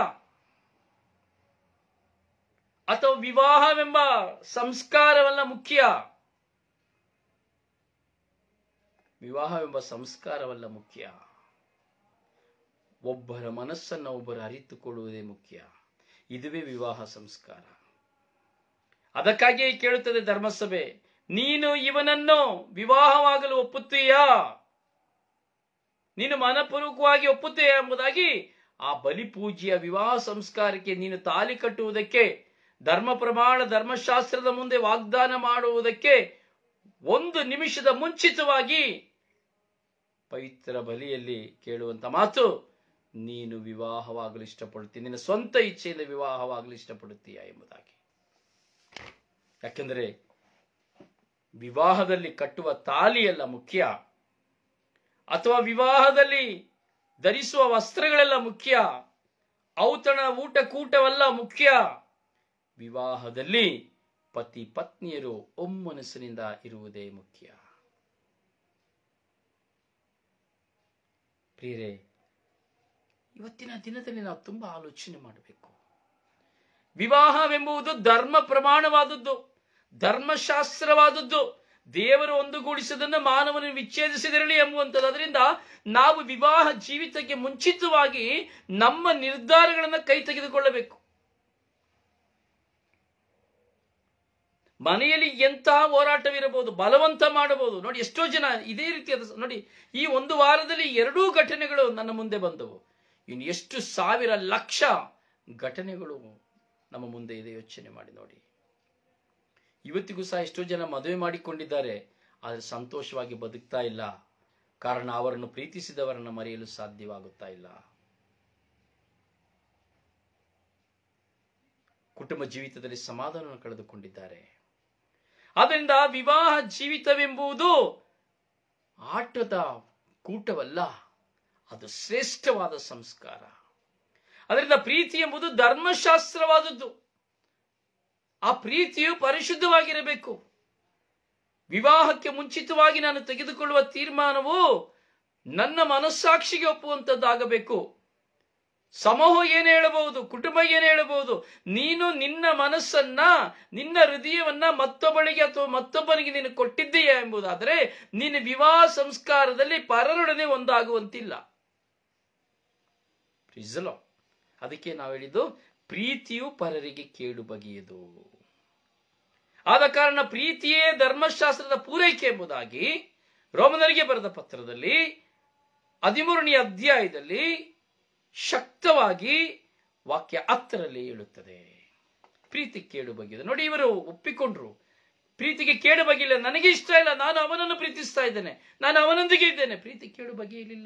ಅಥವಾ ವಿವಾಹವೆಂಬ ಸಂಸ್ಕಾರವಲ್ಲ ಮುಖ್ಯ ವಿವಾಹವೆಂಬ ಸಂಸ್ಕಾರವಲ್ಲ ಮುಖ್ಯ ಒಬ್ಬರ ಮನಸ್ಸನ್ನು ಒಬ್ಬರು ಅರಿತುಕೊಳ್ಳುವುದೇ ಮುಖ್ಯ ಇದುವೇ ವಿವಾಹ ಸಂಸ್ಕಾರ ಅದಕ್ಕಾಗಿಯೇ ಕೇಳುತ್ತದೆ ಧರ್ಮಸಭೆ ನೀನು ಇವನನ್ನು ವಿವಾಹವಾಗಲು ಒಪ್ಪುತ್ತೀಯಾ ನೀನು ಮನಪೂರ್ವಕವಾಗಿ ಒಪ್ಪುತ್ತೀಯಾ ಎಂಬುದಾಗಿ ಆ ಬಲಿಪೂಜೆಯ ವಿವಾಹ ಸಂಸ್ಕಾರಕ್ಕೆ ನೀನು ತಾಲಿ ಕಟ್ಟುವುದಕ್ಕೆ ಧರ್ಮ ಪ್ರಮಾಣ ಧರ್ಮಶಾಸ್ತ್ರದ ಮುಂದೆ ವಾಗ್ದಾನ ಮಾಡುವುದಕ್ಕೆ ಒಂದು ನಿಮಿಷದ ಮುಂಚಿತವಾಗಿ ಪವಿತ್ರ ಬಲಿಯಲ್ಲಿ ಕೇಳುವಂತ ಮಾತು ನೀನು ವಿವಾಹವಾಗಲು ಇಷ್ಟಪಡುತ್ತೀಯ ನಿನ್ನ ಸ್ವಂತ ಇಚ್ಛೆಯಿಂದ ವಿವಾಹವಾಗಲು ಇಷ್ಟಪಡುತ್ತೀಯ ಎಂಬುದಾಗಿ ಯಾಕೆಂದರೆ ವಿವಾಹದಲ್ಲಿ ಕಟ್ಟುವ ತಾಲಿಯಲ್ಲ ಮುಖ್ಯ ಅಥವಾ ವಿವಾಹದಲ್ಲಿ ಧರಿಸುವ ವಸ್ತ್ರಗಳೆಲ್ಲ ಮುಖ್ಯ ಔತಣ ಊಟ ಕೂಟವಲ್ಲ ಮುಖ್ಯ ವಿವಾಹದಲ್ಲಿ ಪತಿ ಪತ್ನಿಯರು ಒಮ್ಮನಸ್ಸಿನಿಂದ ಇರುವುದೇ ಮುಖ್ಯ ಪ್ರಿಯರೇ ಇವತ್ತಿನ ದಿನದಲ್ಲಿ ನಾವು ತುಂಬಾ ಆಲೋಚನೆ ಮಾಡಬೇಕು ವಿವಾಹವೆಂಬುದು ಧರ್ಮ ಪ್ರಮಾಣವಾದದ್ದು ಧರ್ಮಶಾಸ್ತ್ರವಾದದ್ದು ದೇವರು ಒಂದುಗೂಡಿಸದನ್ನು ಮಾನವನು ವಿಚ್ಛೇದಿಸಿದಿರಲಿ ಎಂಬುವಂಥದ್ದು ಅದರಿಂದ ನಾವು ವಿವಾಹ ಜೀವಿತಕ್ಕೆ ಮುಂಚಿತವಾಗಿ ನಮ್ಮ ನಿರ್ಧಾರಗಳನ್ನು ಕೈ ತೆಗೆದುಕೊಳ್ಳಬೇಕು ಮನೆಯಲ್ಲಿ ಎಂತಹ ಹೋರಾಟವಿರಬಹುದು ಬಲವಂತ ಮಾಡಬಹುದು ನೋಡಿ ಎಷ್ಟೋ ಜನ ಇದೇ ರೀತಿಯಾದ ನೋಡಿ ಈ ಒಂದು ವಾರದಲ್ಲಿ ಎರಡೂ ಘಟನೆಗಳು ನನ್ನ ಮುಂದೆ ಬಂದವು ಇನ್ನು ಎಷ್ಟು ಸಾವಿರ ಲಕ್ಷ ಘಟನೆಗಳು ನಮ್ಮ ಮುಂದೆ ಇದೆ ಯೋಚನೆ ಮಾಡಿ ನೋಡಿ ಇವತ್ತಿಗೂ ಸಹ ಎಷ್ಟೋ ಜನ ಮದುವೆ ಮಾಡಿಕೊಂಡಿದ್ದಾರೆ ಆದರೆ ಸಂತೋಷವಾಗಿ ಬದುಕ್ತಾ ಇಲ್ಲ ಕಾರಣ ಅವರನ್ನು ಪ್ರೀತಿಸಿದವರನ್ನು ಮರೆಯಲು ಸಾಧ್ಯವಾಗುತ್ತಾ ಇಲ್ಲ ಕುಟುಂಬ ಜೀವಿತದಲ್ಲಿ ಸಮಾಧಾನವನ್ನು ಕಳೆದುಕೊಂಡಿದ್ದಾರೆ ಆದ್ದರಿಂದ ವಿವಾಹ ಜೀವಿತವೆಂಬುದು ಆಟದ ಕೂಟವಲ್ಲ ಅದು ಶ್ರೇಷ್ಠವಾದ ಸಂಸ್ಕಾರ ಅದರಿಂದ ಪ್ರೀತಿ ಎಂಬುದು ಧರ್ಮಶಾಸ್ತ್ರವಾದದ್ದು ಆ ಪ್ರೀತಿಯು ಪರಿಶುದ್ಧವಾಗಿರಬೇಕು ವಿವಾಹಕ್ಕೆ ಮುಂಚಿತವಾಗಿ ನಾನು ತೆಗೆದುಕೊಳ್ಳುವ ತೀರ್ಮಾನವು ನನ್ನ ಮನಸ್ಸಾಕ್ಷಿಗೆ ಒಪ್ಪುವಂತದ್ದಾಗಬೇಕು ಸಮೂಹ ಏನು ಹೇಳಬಹುದು ಕುಟುಂಬ ಏನು ಹೇಳಬಹುದು ನೀನು ನಿನ್ನ ಮನಸ್ಸನ್ನ ನಿನ್ನ ಹೃದಯವನ್ನ ಮತ್ತೊಬ್ಬಳಿಗೆ ಅಥವಾ ಮತ್ತೊಬ್ಬನಿಗೆ ನೀನು ಕೊಟ್ಟಿದ್ದೀಯಾ ಎಂಬುದಾದರೆ ನಿನ್ನ ವಿವಾಹ ಸಂಸ್ಕಾರದಲ್ಲಿ ಪರರೊಡನೆ ಒಂದಾಗುವಂತಿಲ್ಲ ಪ್ರಿಸಲೋ ಅದಕ್ಕೆ ನಾವು ಹೇಳಿದ್ದು ಪ್ರೀತಿಯು ಪರರಿಗೆ ಕೇಡು ಬಗೆಯದು ಆದ ಕಾರಣ ಪ್ರೀತಿಯೇ ಧರ್ಮಶಾಸ್ತ್ರದ ಪೂರೈಕೆ ಎಂಬುದಾಗಿ ರೋಮನರಿಗೆ ಬರೆದ ಪತ್ರದಲ್ಲಿ ಹದಿಮೂರನೇ ಅಧ್ಯಾಯದಲ್ಲಿ ಶಕ್ತವಾಗಿ ವಾಕ್ಯ ಹತ್ತರಲ್ಲಿ ಹೇಳುತ್ತದೆ ಪ್ರೀತಿ ಕೇಡು ಬಗೆಯದು ನೋಡಿ ಇವರು ಒಪ್ಪಿಕೊಂಡ್ರು ಪ್ರೀತಿಗೆ ಕೇಡು ಬಗೆಯಿಲ್ಲ ನನಗೆ ಇಷ್ಟ ಇಲ್ಲ ನಾನು ಅವನನ್ನು ಪ್ರೀತಿಸ್ತಾ ಇದ್ದೇನೆ ನಾನು ಅವನೊಂದಿಗೆ ಇದ್ದೇನೆ ಪ್ರೀತಿ ಕೇಡು ಬಗೆಯಲಿಲ್ಲ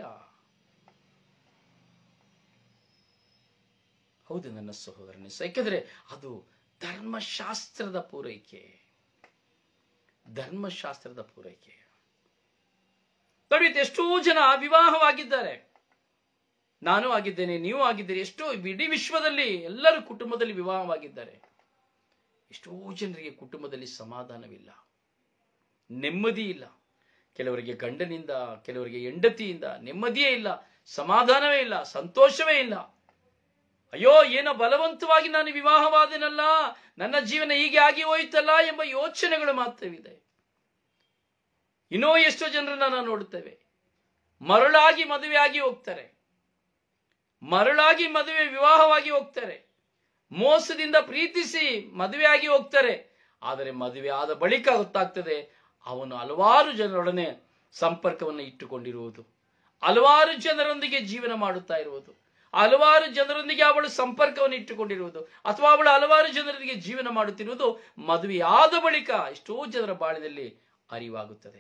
ಹೌದು ನನ್ನ ಸಹೋದರನೇ ಯಾಕೆಂದ್ರೆ ಅದು ಧರ್ಮಶಾಸ್ತ್ರದ ಪೂರೈಕೆ ಧರ್ಮಶಾಸ್ತ್ರದ ಪೂರೈಕೆ ನೋಡಿ ಎಷ್ಟೋ ಜನ ವಿವಾಹವಾಗಿದ್ದಾರೆ ನಾನು ಆಗಿದ್ದೇನೆ ನೀವು ಆಗಿದ್ದೀರಿ ಎಷ್ಟೋ ಇಡೀ ವಿಶ್ವದಲ್ಲಿ ಎಲ್ಲರೂ ಕುಟುಂಬದಲ್ಲಿ ವಿವಾಹವಾಗಿದ್ದಾರೆ ಎಷ್ಟೋ ಜನರಿಗೆ ಕುಟುಂಬದಲ್ಲಿ ಸಮಾಧಾನವಿಲ್ಲ ನೆಮ್ಮದಿ ಇಲ್ಲ ಕೆಲವರಿಗೆ ಗಂಡನಿಂದ ಕೆಲವರಿಗೆ ಹೆಂಡತಿಯಿಂದ ನೆಮ್ಮದಿಯೇ ಇಲ್ಲ ಸಮಾಧಾನವೇ ಇಲ್ಲ ಸಂತೋಷವೇ ಇಲ್ಲ ಅಯ್ಯೋ ಏನೋ ಬಲವಂತವಾಗಿ ನಾನು ವಿವಾಹವಾದನಲ್ಲ ನನ್ನ ಜೀವನ ಹೀಗೆ ಆಗಿ ಹೋಯ್ತಲ್ಲ ಎಂಬ ಯೋಚನೆಗಳು ಮಾತ್ರವಿದೆ ಇನ್ನೂ ಎಷ್ಟೋ ಜನರನ್ನ ನಾವು ನೋಡುತ್ತೇವೆ ಮರಳಾಗಿ ಮದುವೆಯಾಗಿ ಹೋಗ್ತಾರೆ ಮರಳಾಗಿ ಮದುವೆ ವಿವಾಹವಾಗಿ ಹೋಗ್ತಾರೆ ಮೋಸದಿಂದ ಪ್ರೀತಿಸಿ ಮದುವೆಯಾಗಿ ಹೋಗ್ತಾರೆ ಆದರೆ ಮದುವೆ ಆದ ಬಳಿಕ ಗೊತ್ತಾಗ್ತದೆ ಅವನು ಹಲವಾರು ಜನರೊಡನೆ ಸಂಪರ್ಕವನ್ನು ಇಟ್ಟುಕೊಂಡಿರುವುದು ಹಲವಾರು ಜನರೊಂದಿಗೆ ಜೀವನ ಮಾಡುತ್ತಾ ಇರುವುದು ಹಲವಾರು ಜನರೊಂದಿಗೆ ಅವಳು ಸಂಪರ್ಕವನ್ನು ಇಟ್ಟುಕೊಂಡಿರುವುದು ಅಥವಾ ಅವಳು ಹಲವಾರು ಜನರೊಂದಿಗೆ ಜೀವನ ಮಾಡುತ್ತಿರುವುದು ಮದುವೆಯಾದ ಬಳಿಕ ಎಷ್ಟೋ ಜನರ ಬಾಳಿನಲ್ಲಿ ಅರಿವಾಗುತ್ತದೆ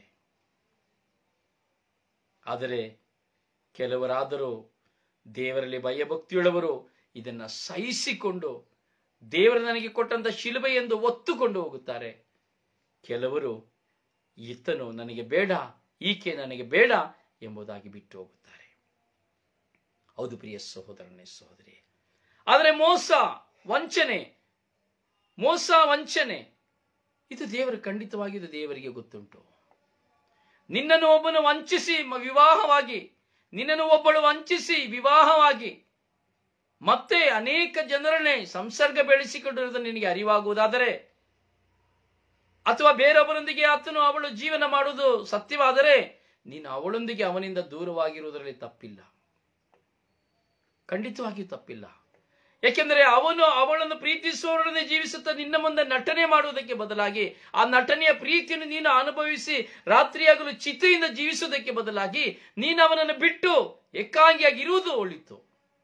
ಆದರೆ ಕೆಲವರಾದರೂ ದೇವರಲ್ಲಿ ಭಯಭಕ್ತಿಯುಳ್ಳವರು ಇದನ್ನ ಸಹಿಸಿಕೊಂಡು ದೇವರು ನನಗೆ ಕೊಟ್ಟಂತ ಶಿಲುಬೆ ಎಂದು ಒತ್ತುಕೊಂಡು ಹೋಗುತ್ತಾರೆ ಕೆಲವರು ಈತನು ನನಗೆ ಬೇಡ ಈಕೆ ನನಗೆ ಬೇಡ ಎಂಬುದಾಗಿ ಬಿಟ್ಟು ಹೋಗುತ್ತಾರೆ ಹೌದು ಪ್ರಿಯ ಸಹೋದರನೇ ಸಹೋದರಿ ಆದರೆ ಮೋಸ ವಂಚನೆ ಮೋಸ ವಂಚನೆ ಇದು ದೇವರು ಖಂಡಿತವಾಗಿ ಇದು ದೇವರಿಗೆ ಗೊತ್ತುಂಟು ನಿನ್ನನ್ನು ಒಬ್ಬನು ವಂಚಿಸಿ ಮ- ವಿವಾಹವಾಗಿ ನಿನ್ನನ್ನು ಒಬ್ಬಳು ವಂಚಿಸಿ ವಿವಾಹವಾಗಿ ಮತ್ತೆ ಅನೇಕ ಜನರನ್ನೇ ಸಂಸರ್ಗ ಬೆಳೆಸಿಕೊಂಡಿರುವುದು ನಿನಗೆ ಅರಿವಾಗುವುದಾದರೆ ಅಥವಾ ಬೇರೊಬ್ಬರೊಂದಿಗೆ ಆತನು ಅವಳು ಜೀವನ ಮಾಡುವುದು ಸತ್ಯವಾದರೆ ನೀನು ಅವಳೊಂದಿಗೆ ಅವನಿಂದ ದೂರವಾಗಿರುವುದರಲ್ಲಿ ತಪ್ಪಿಲ್ಲ ಖಂಡಿತವಾಗಿಯೂ ತಪ್ಪಿಲ್ಲ ಯಾಕೆಂದರೆ ಅವನು ಅವಳನ್ನು ಪ್ರೀತಿಸುವವರನ್ನೇ ಜೀವಿಸುತ್ತಾ ನಿನ್ನ ಮುಂದೆ ನಟನೆ ಮಾಡುವುದಕ್ಕೆ ಬದಲಾಗಿ ಆ ನಟನೆಯ ಪ್ರೀತಿಯನ್ನು ನೀನು ಅನುಭವಿಸಿ ರಾತ್ರಿಯಾಗಲು ಚಿತೆಯಿಂದ ಜೀವಿಸುವುದಕ್ಕೆ ಬದಲಾಗಿ ನೀನು ಅವನನ್ನು ಬಿಟ್ಟು ಏಕಾಂಗಿಯಾಗಿ ಇರುವುದು ಒಳಿತು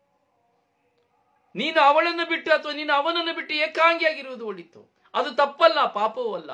ನೀನು ಅವಳನ್ನು ಬಿಟ್ಟು ಅಥವಾ ನೀನು ಅವನನ್ನು ಬಿಟ್ಟು ಏಕಾಂಗಿಯಾಗಿರುವುದು ಒಳಿತು ಅದು ತಪ್ಪಲ್ಲ ಪಾಪವೂ ಅಲ್ಲ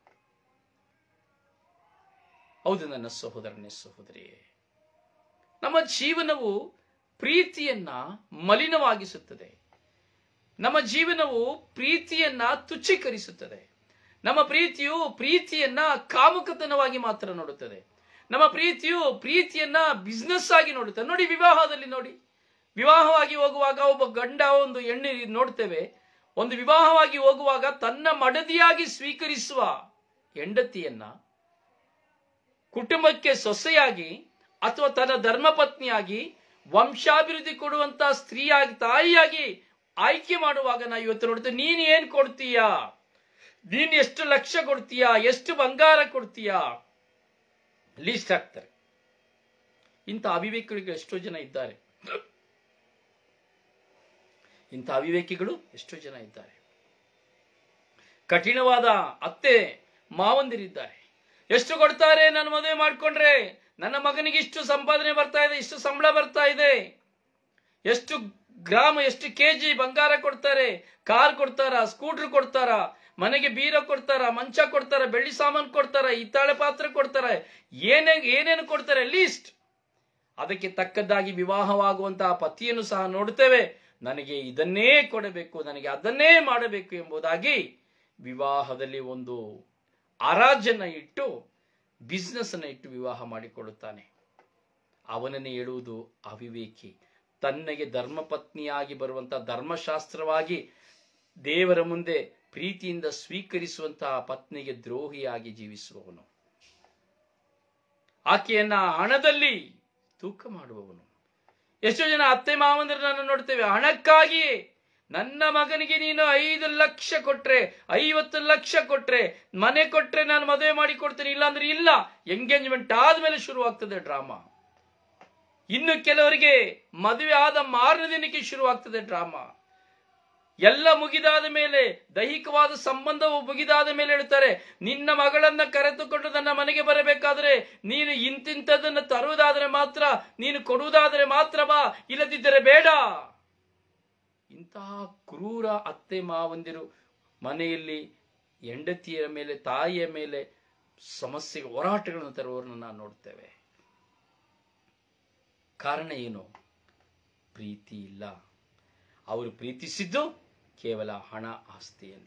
ಹೌದು ನನ್ನ ಸಹೋದರನೇ ಸಹೋದರಿಯೇ ನಮ್ಮ ಜೀವನವು ಪ್ರೀತಿಯನ್ನ ಮಲಿನವಾಗಿಸುತ್ತದೆ ನಮ್ಮ ಜೀವನವು ಪ್ರೀತಿಯನ್ನ ತುಚ್ಛೀಕರಿಸುತ್ತದೆ ನಮ್ಮ ಪ್ರೀತಿಯು ಪ್ರೀತಿಯನ್ನ ಕಾಮುಕತನವಾಗಿ ಮಾತ್ರ ನೋಡುತ್ತದೆ ನಮ್ಮ ಪ್ರೀತಿಯು ಪ್ರೀತಿಯನ್ನ ಬಿಸ್ನೆಸ್ ಆಗಿ ನೋಡುತ್ತದೆ ನೋಡಿ ವಿವಾಹದಲ್ಲಿ ನೋಡಿ ವಿವಾಹವಾಗಿ ಹೋಗುವಾಗ ಒಬ್ಬ ಗಂಡ ಒಂದು ಹೆಣ್ಣು ನೋಡ್ತೇವೆ ಒಂದು ವಿವಾಹವಾಗಿ ಹೋಗುವಾಗ ತನ್ನ ಮಡದಿಯಾಗಿ ಸ್ವೀಕರಿಸುವ ಹೆಂಡತಿಯನ್ನ ಕುಟುಂಬಕ್ಕೆ ಸೊಸೆಯಾಗಿ ಅಥವಾ ತನ್ನ ಧರ್ಮಪತ್ನಿಯಾಗಿ ವಂಶಾಭಿವೃದ್ಧಿ ಕೊಡುವಂತ ಸ್ತ್ರೀಯಾಗಿ ತಾಯಿಯಾಗಿ ಆಯ್ಕೆ ಮಾಡುವಾಗ ನಾವು ಇವತ್ತು ನೋಡ್ತೇವೆ ನೀನು ಏನ್ ಕೊಡ್ತೀಯಾ ನೀನ್ ಎಷ್ಟು ಲಕ್ಷ ಕೊಡ್ತೀಯಾ ಎಷ್ಟು ಬಂಗಾರ ಕೊಡ್ತೀಯಾ ಲೀಸ್ಟ್ ಹಾಕ್ತಾರೆ ಇಂಥ ಅವಿವೇಕಿಗಳು ಎಷ್ಟೋ ಜನ ಇದ್ದಾರೆ ಇಂಥ ಅವಿವೇಕಿಗಳು ಎಷ್ಟೋ ಜನ ಇದ್ದಾರೆ ಕಠಿಣವಾದ ಅತ್ತೆ ಮಾವಂದಿರಿದ್ದಾರೆ ಎಷ್ಟು ಕೊಡ್ತಾರೆ ನಾನು ಮದುವೆ ಮಾಡ್ಕೊಂಡ್ರೆ ನನ್ನ ಮಗನಿಗೆ ಇಷ್ಟು ಸಂಪಾದನೆ ಬರ್ತಾ ಇದೆ ಇಷ್ಟು ಸಂಬಳ ಬರ್ತಾ ಇದೆ ಎಷ್ಟು ಗ್ರಾಮ ಎಷ್ಟು ಕೆಜಿ ಬಂಗಾರ ಕೊಡ್ತಾರೆ ಕಾರ್ ಕೊಡ್ತಾರ ಸ್ಕೂಟರ್ ಕೊಡ್ತಾರ ಮನೆಗೆ ಬೀರ ಕೊಡ್ತಾರ ಮಂಚ ಕೊಡ್ತಾರ ಬೆಳ್ಳಿ ಸಾಮಾನು ಕೊಡ್ತಾರ ಹಿತ್ತಾಳೆ ಪಾತ್ರ ಕೊಡ್ತಾರ ಏನೇ ಏನೇನು ಕೊಡ್ತಾರೆ ಲೀಸ್ಟ್ ಅದಕ್ಕೆ ತಕ್ಕದ್ದಾಗಿ ವಿವಾಹವಾಗುವಂತಹ ಪತಿಯನ್ನು ಸಹ ನೋಡುತ್ತೇವೆ ನನಗೆ ಇದನ್ನೇ ಕೊಡಬೇಕು ನನಗೆ ಅದನ್ನೇ ಮಾಡಬೇಕು ಎಂಬುದಾಗಿ ವಿವಾಹದಲ್ಲಿ ಒಂದು ಅರಾಜನ್ನ ಇಟ್ಟು ಬಿಸ್ನೆಸ್ ಅನ್ನ ಇಟ್ಟು ವಿವಾಹ ಮಾಡಿಕೊಳ್ಳುತ್ತಾನೆ ಅವನನ್ನೇ ಹೇಳುವುದು ಅವಿವೇಕಿ ತನ್ನಗೆ ಧರ್ಮಪತ್ನಿಯಾಗಿ ಬರುವಂತಹ ಧರ್ಮಶಾಸ್ತ್ರವಾಗಿ ದೇವರ ಮುಂದೆ ಪ್ರೀತಿಯಿಂದ ಸ್ವೀಕರಿಸುವಂತಹ ಪತ್ನಿಗೆ ದ್ರೋಹಿಯಾಗಿ ಜೀವಿಸುವವನು ಆಕೆಯನ್ನ ಹಣದಲ್ಲಿ ತೂಕ ಮಾಡುವವನು ಎಷ್ಟೋ ಜನ ಅತ್ತೆ ಮಾವಂದಿರನ್ನು ನೋಡ್ತೇವೆ ಹಣಕ್ಕಾಗಿಯೇ ನನ್ನ ಮಗನಿಗೆ ನೀನು ಐದು ಲಕ್ಷ ಕೊಟ್ರೆ ಐವತ್ತು ಲಕ್ಷ ಕೊಟ್ರೆ ಮನೆ ಕೊಟ್ರೆ ನಾನು ಮದುವೆ ಮಾಡಿ ಕೊಡ್ತೇನೆ ಇಲ್ಲ ಅಂದ್ರೆ ಇಲ್ಲ ಎಂಗೇಜ್ಮೆಂಟ್ ಆದ್ಮೇಲೆ ಶುರುವಾಗ್ತದೆ ಡ್ರಾಮಾ ಇನ್ನು ಕೆಲವರಿಗೆ ಮದುವೆ ಆದ ಮಾರನೇ ದಿನಕ್ಕೆ ಶುರುವಾಗ್ತದೆ ಡ್ರಾಮಾ ಎಲ್ಲ ಮುಗಿದಾದ ಮೇಲೆ ದೈಹಿಕವಾದ ಸಂಬಂಧವು ಮುಗಿದಾದ ಮೇಲೆ ಹೇಳ್ತಾರೆ ನಿನ್ನ ಮಗಳನ್ನ ಕರೆದುಕೊಂಡು ನನ್ನ ಮನೆಗೆ ಬರಬೇಕಾದ್ರೆ ನೀನು ಇಂತಿಂತದನ್ನ ತರುವುದಾದ್ರೆ ಮಾತ್ರ ನೀನು ಕೊಡುವುದಾದರೆ ಮಾತ್ರ ಬಾ ಇಲ್ಲದಿದ್ದರೆ ಬೇಡ ಇಂತಹ ಕ್ರೂರ ಅತ್ತೆ ಮಾವಂದಿರು ಮನೆಯಲ್ಲಿ ಹೆಂಡತಿಯ ಮೇಲೆ ತಾಯಿಯ ಮೇಲೆ ಸಮಸ್ಯೆ ಹೋರಾಟಗಳನ್ನು ತರುವವರನ್ನು ನಾವು ನೋಡ್ತೇವೆ ಕಾರಣ ಏನು ಪ್ರೀತಿ ಇಲ್ಲ ಅವರು ಪ್ರೀತಿಸಿದ್ದು ಕೇವಲ ಹಣ ಆಸ್ತಿಯನ್ನ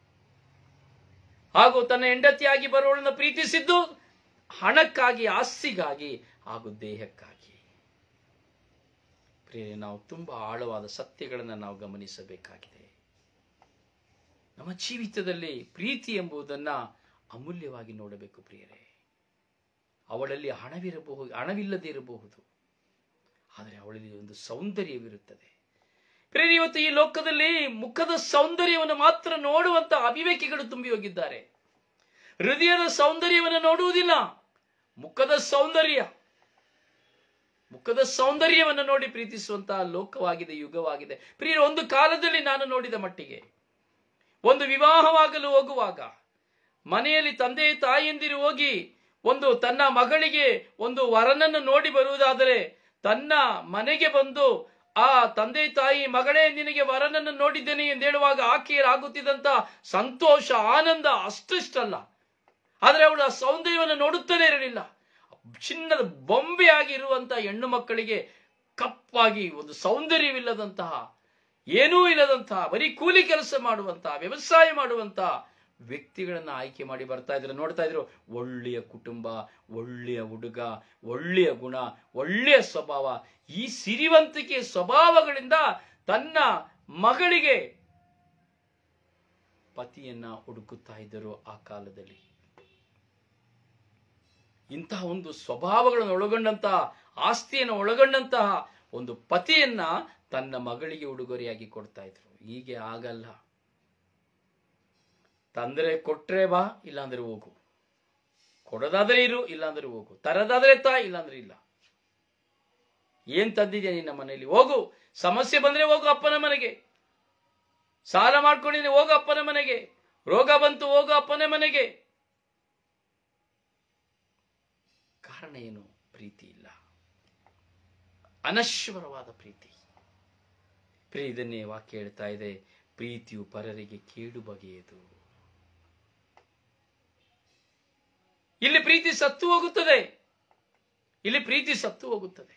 ಹಾಗೂ ತನ್ನ ಹೆಂಡತಿಯಾಗಿ ಬರುವವಳನ್ನು ಪ್ರೀತಿಸಿದ್ದು ಹಣಕ್ಕಾಗಿ ಆಸ್ತಿಗಾಗಿ ಹಾಗೂ ದೇಹಕ್ಕಾಗಿ ಪ್ರಿಯರೇ ನಾವು ತುಂಬಾ ಆಳವಾದ ಸತ್ಯಗಳನ್ನು ನಾವು ಗಮನಿಸಬೇಕಾಗಿದೆ ನಮ್ಮ ಜೀವಿತದಲ್ಲಿ ಪ್ರೀತಿ ಎಂಬುದನ್ನ ಅಮೂಲ್ಯವಾಗಿ ನೋಡಬೇಕು ಪ್ರಿಯರೇ ಅವಳಲ್ಲಿ ಹಣವಿರಬಹುದು ಹಣವಿಲ್ಲದೆ ಇರಬಹುದು ಆದರೆ ಅವಳಲ್ಲಿ ಒಂದು ಸೌಂದರ್ಯವಿರುತ್ತದೆ ಪ್ರೇರಿ ಇವತ್ತು ಈ ಲೋಕದಲ್ಲಿ ಮುಖದ ಸೌಂದರ್ಯವನ್ನು ಮಾತ್ರ ನೋಡುವಂತ ಅವಿವೇಕಿಗಳು ತುಂಬಿ ಹೋಗಿದ್ದಾರೆ ಹೃದಯದ ಸೌಂದರ್ಯವನ್ನು ನೋಡುವುದಿಲ್ಲ ಮುಖದ ಸೌಂದರ್ಯ ಮುಖದ ಸೌಂದರ್ಯವನ್ನು ನೋಡಿ ಪ್ರೀತಿಸುವಂತಹ ಲೋಕವಾಗಿದೆ ಯುಗವಾಗಿದೆ ಪ್ರಿಯ ಒಂದು ಕಾಲದಲ್ಲಿ ನಾನು ನೋಡಿದ ಮಟ್ಟಿಗೆ ಒಂದು ವಿವಾಹವಾಗಲು ಹೋಗುವಾಗ ಮನೆಯಲ್ಲಿ ತಂದೆ ತಾಯಿಯಂದಿರು ಹೋಗಿ ಒಂದು ತನ್ನ ಮಗಳಿಗೆ ಒಂದು ವರನನ್ನು ನೋಡಿ ಬರುವುದಾದರೆ ತನ್ನ ಮನೆಗೆ ಬಂದು ಆ ತಂದೆ ತಾಯಿ ಮಗಳೇ ನಿನಗೆ ವರನನ್ನು ನೋಡಿದ್ದೇನೆ ಎಂದು ಹೇಳುವಾಗ ಆಕೆಯರಾಗುತ್ತಿದ್ದಂತ ಸಂತೋಷ ಆನಂದ ಅಷ್ಟಿಷ್ಟಲ್ಲ ಆದರೆ ಅವಳು ಆ ಸೌಂದರ್ಯವನ್ನು ನೋಡುತ್ತಲೇ ಇರಲಿಲ್ಲ ಚಿನ್ನದ ಬೊಂಬೆಯಾಗಿ ಇರುವಂತಹ ಹೆಣ್ಣು ಮಕ್ಕಳಿಗೆ ಕಪ್ಪಾಗಿ ಒಂದು ಸೌಂದರ್ಯವಿಲ್ಲದಂತಹ ಏನೂ ಇಲ್ಲದಂತಹ ಬರೀ ಕೂಲಿ ಕೆಲಸ ಮಾಡುವಂತಹ ವ್ಯವಸಾಯ ಮಾಡುವಂತಹ ವ್ಯಕ್ತಿಗಳನ್ನ ಆಯ್ಕೆ ಮಾಡಿ ಬರ್ತಾ ಇದ್ರು ನೋಡ್ತಾ ಇದ್ರು ಒಳ್ಳೆಯ ಕುಟುಂಬ ಒಳ್ಳೆಯ ಹುಡುಗ ಒಳ್ಳೆಯ ಗುಣ ಒಳ್ಳೆಯ ಸ್ವಭಾವ ಈ ಸಿರಿವಂತಿಕೆ ಸ್ವಭಾವಗಳಿಂದ ತನ್ನ ಮಗಳಿಗೆ ಪತಿಯನ್ನ ಹುಡುಕುತ್ತಾ ಇದ್ದರು ಆ ಕಾಲದಲ್ಲಿ ಇಂತಹ ಒಂದು ಸ್ವಭಾವಗಳನ್ನು ಒಳಗೊಂಡಂತಹ ಆಸ್ತಿಯನ್ನು ಒಳಗೊಂಡಂತಹ ಒಂದು ಪತಿಯನ್ನ ತನ್ನ ಮಗಳಿಗೆ ಉಡುಗೊರೆಯಾಗಿ ಕೊಡ್ತಾ ಇದ್ರು ಹೀಗೆ ಆಗಲ್ಲ ತಂದ್ರೆ ಕೊಟ್ರೆ ಬಾ ಇಲ್ಲಾಂದ್ರೆ ಹೋಗು ಕೊಡೋದಾದ್ರೆ ಇರು ಇಲ್ಲಾಂದ್ರೆ ಹೋಗು ತರದಾದ್ರೆ ತಾ ಇಲ್ಲಾಂದ್ರೆ ಇಲ್ಲ ಏನ್ ತಂದಿದ್ಯಾ ನಿನ್ನ ಮನೆಯಲ್ಲಿ ಹೋಗು ಸಮಸ್ಯೆ ಬಂದ್ರೆ ಹೋಗು ಅಪ್ಪನ ಮನೆಗೆ ಸಾಲ ಮಾಡ್ಕೊಂಡಿದ್ದೀನಿ ಹೋಗ ಅಪ್ಪನ ಮನೆಗೆ ರೋಗ ಬಂತು ಹೋಗ ಅಪ್ಪನ ಮನೆಗೆ ಕಾರಣ ಏನು ಪ್ರೀತಿ ಇಲ್ಲ ಅನಶ್ವರವಾದ ಪ್ರೀತಿ ಪ್ರಿಯ ಇದನ್ನೇ ವಾಕ್ಯ ಹೇಳ್ತಾ ಇದೆ ಪ್ರೀತಿಯು ಪರರಿಗೆ ಕೇಡು ಬಗೆಯದು ಇಲ್ಲಿ ಪ್ರೀತಿ ಸತ್ತು ಹೋಗುತ್ತದೆ ಇಲ್ಲಿ ಪ್ರೀತಿ ಸತ್ತು ಹೋಗುತ್ತದೆ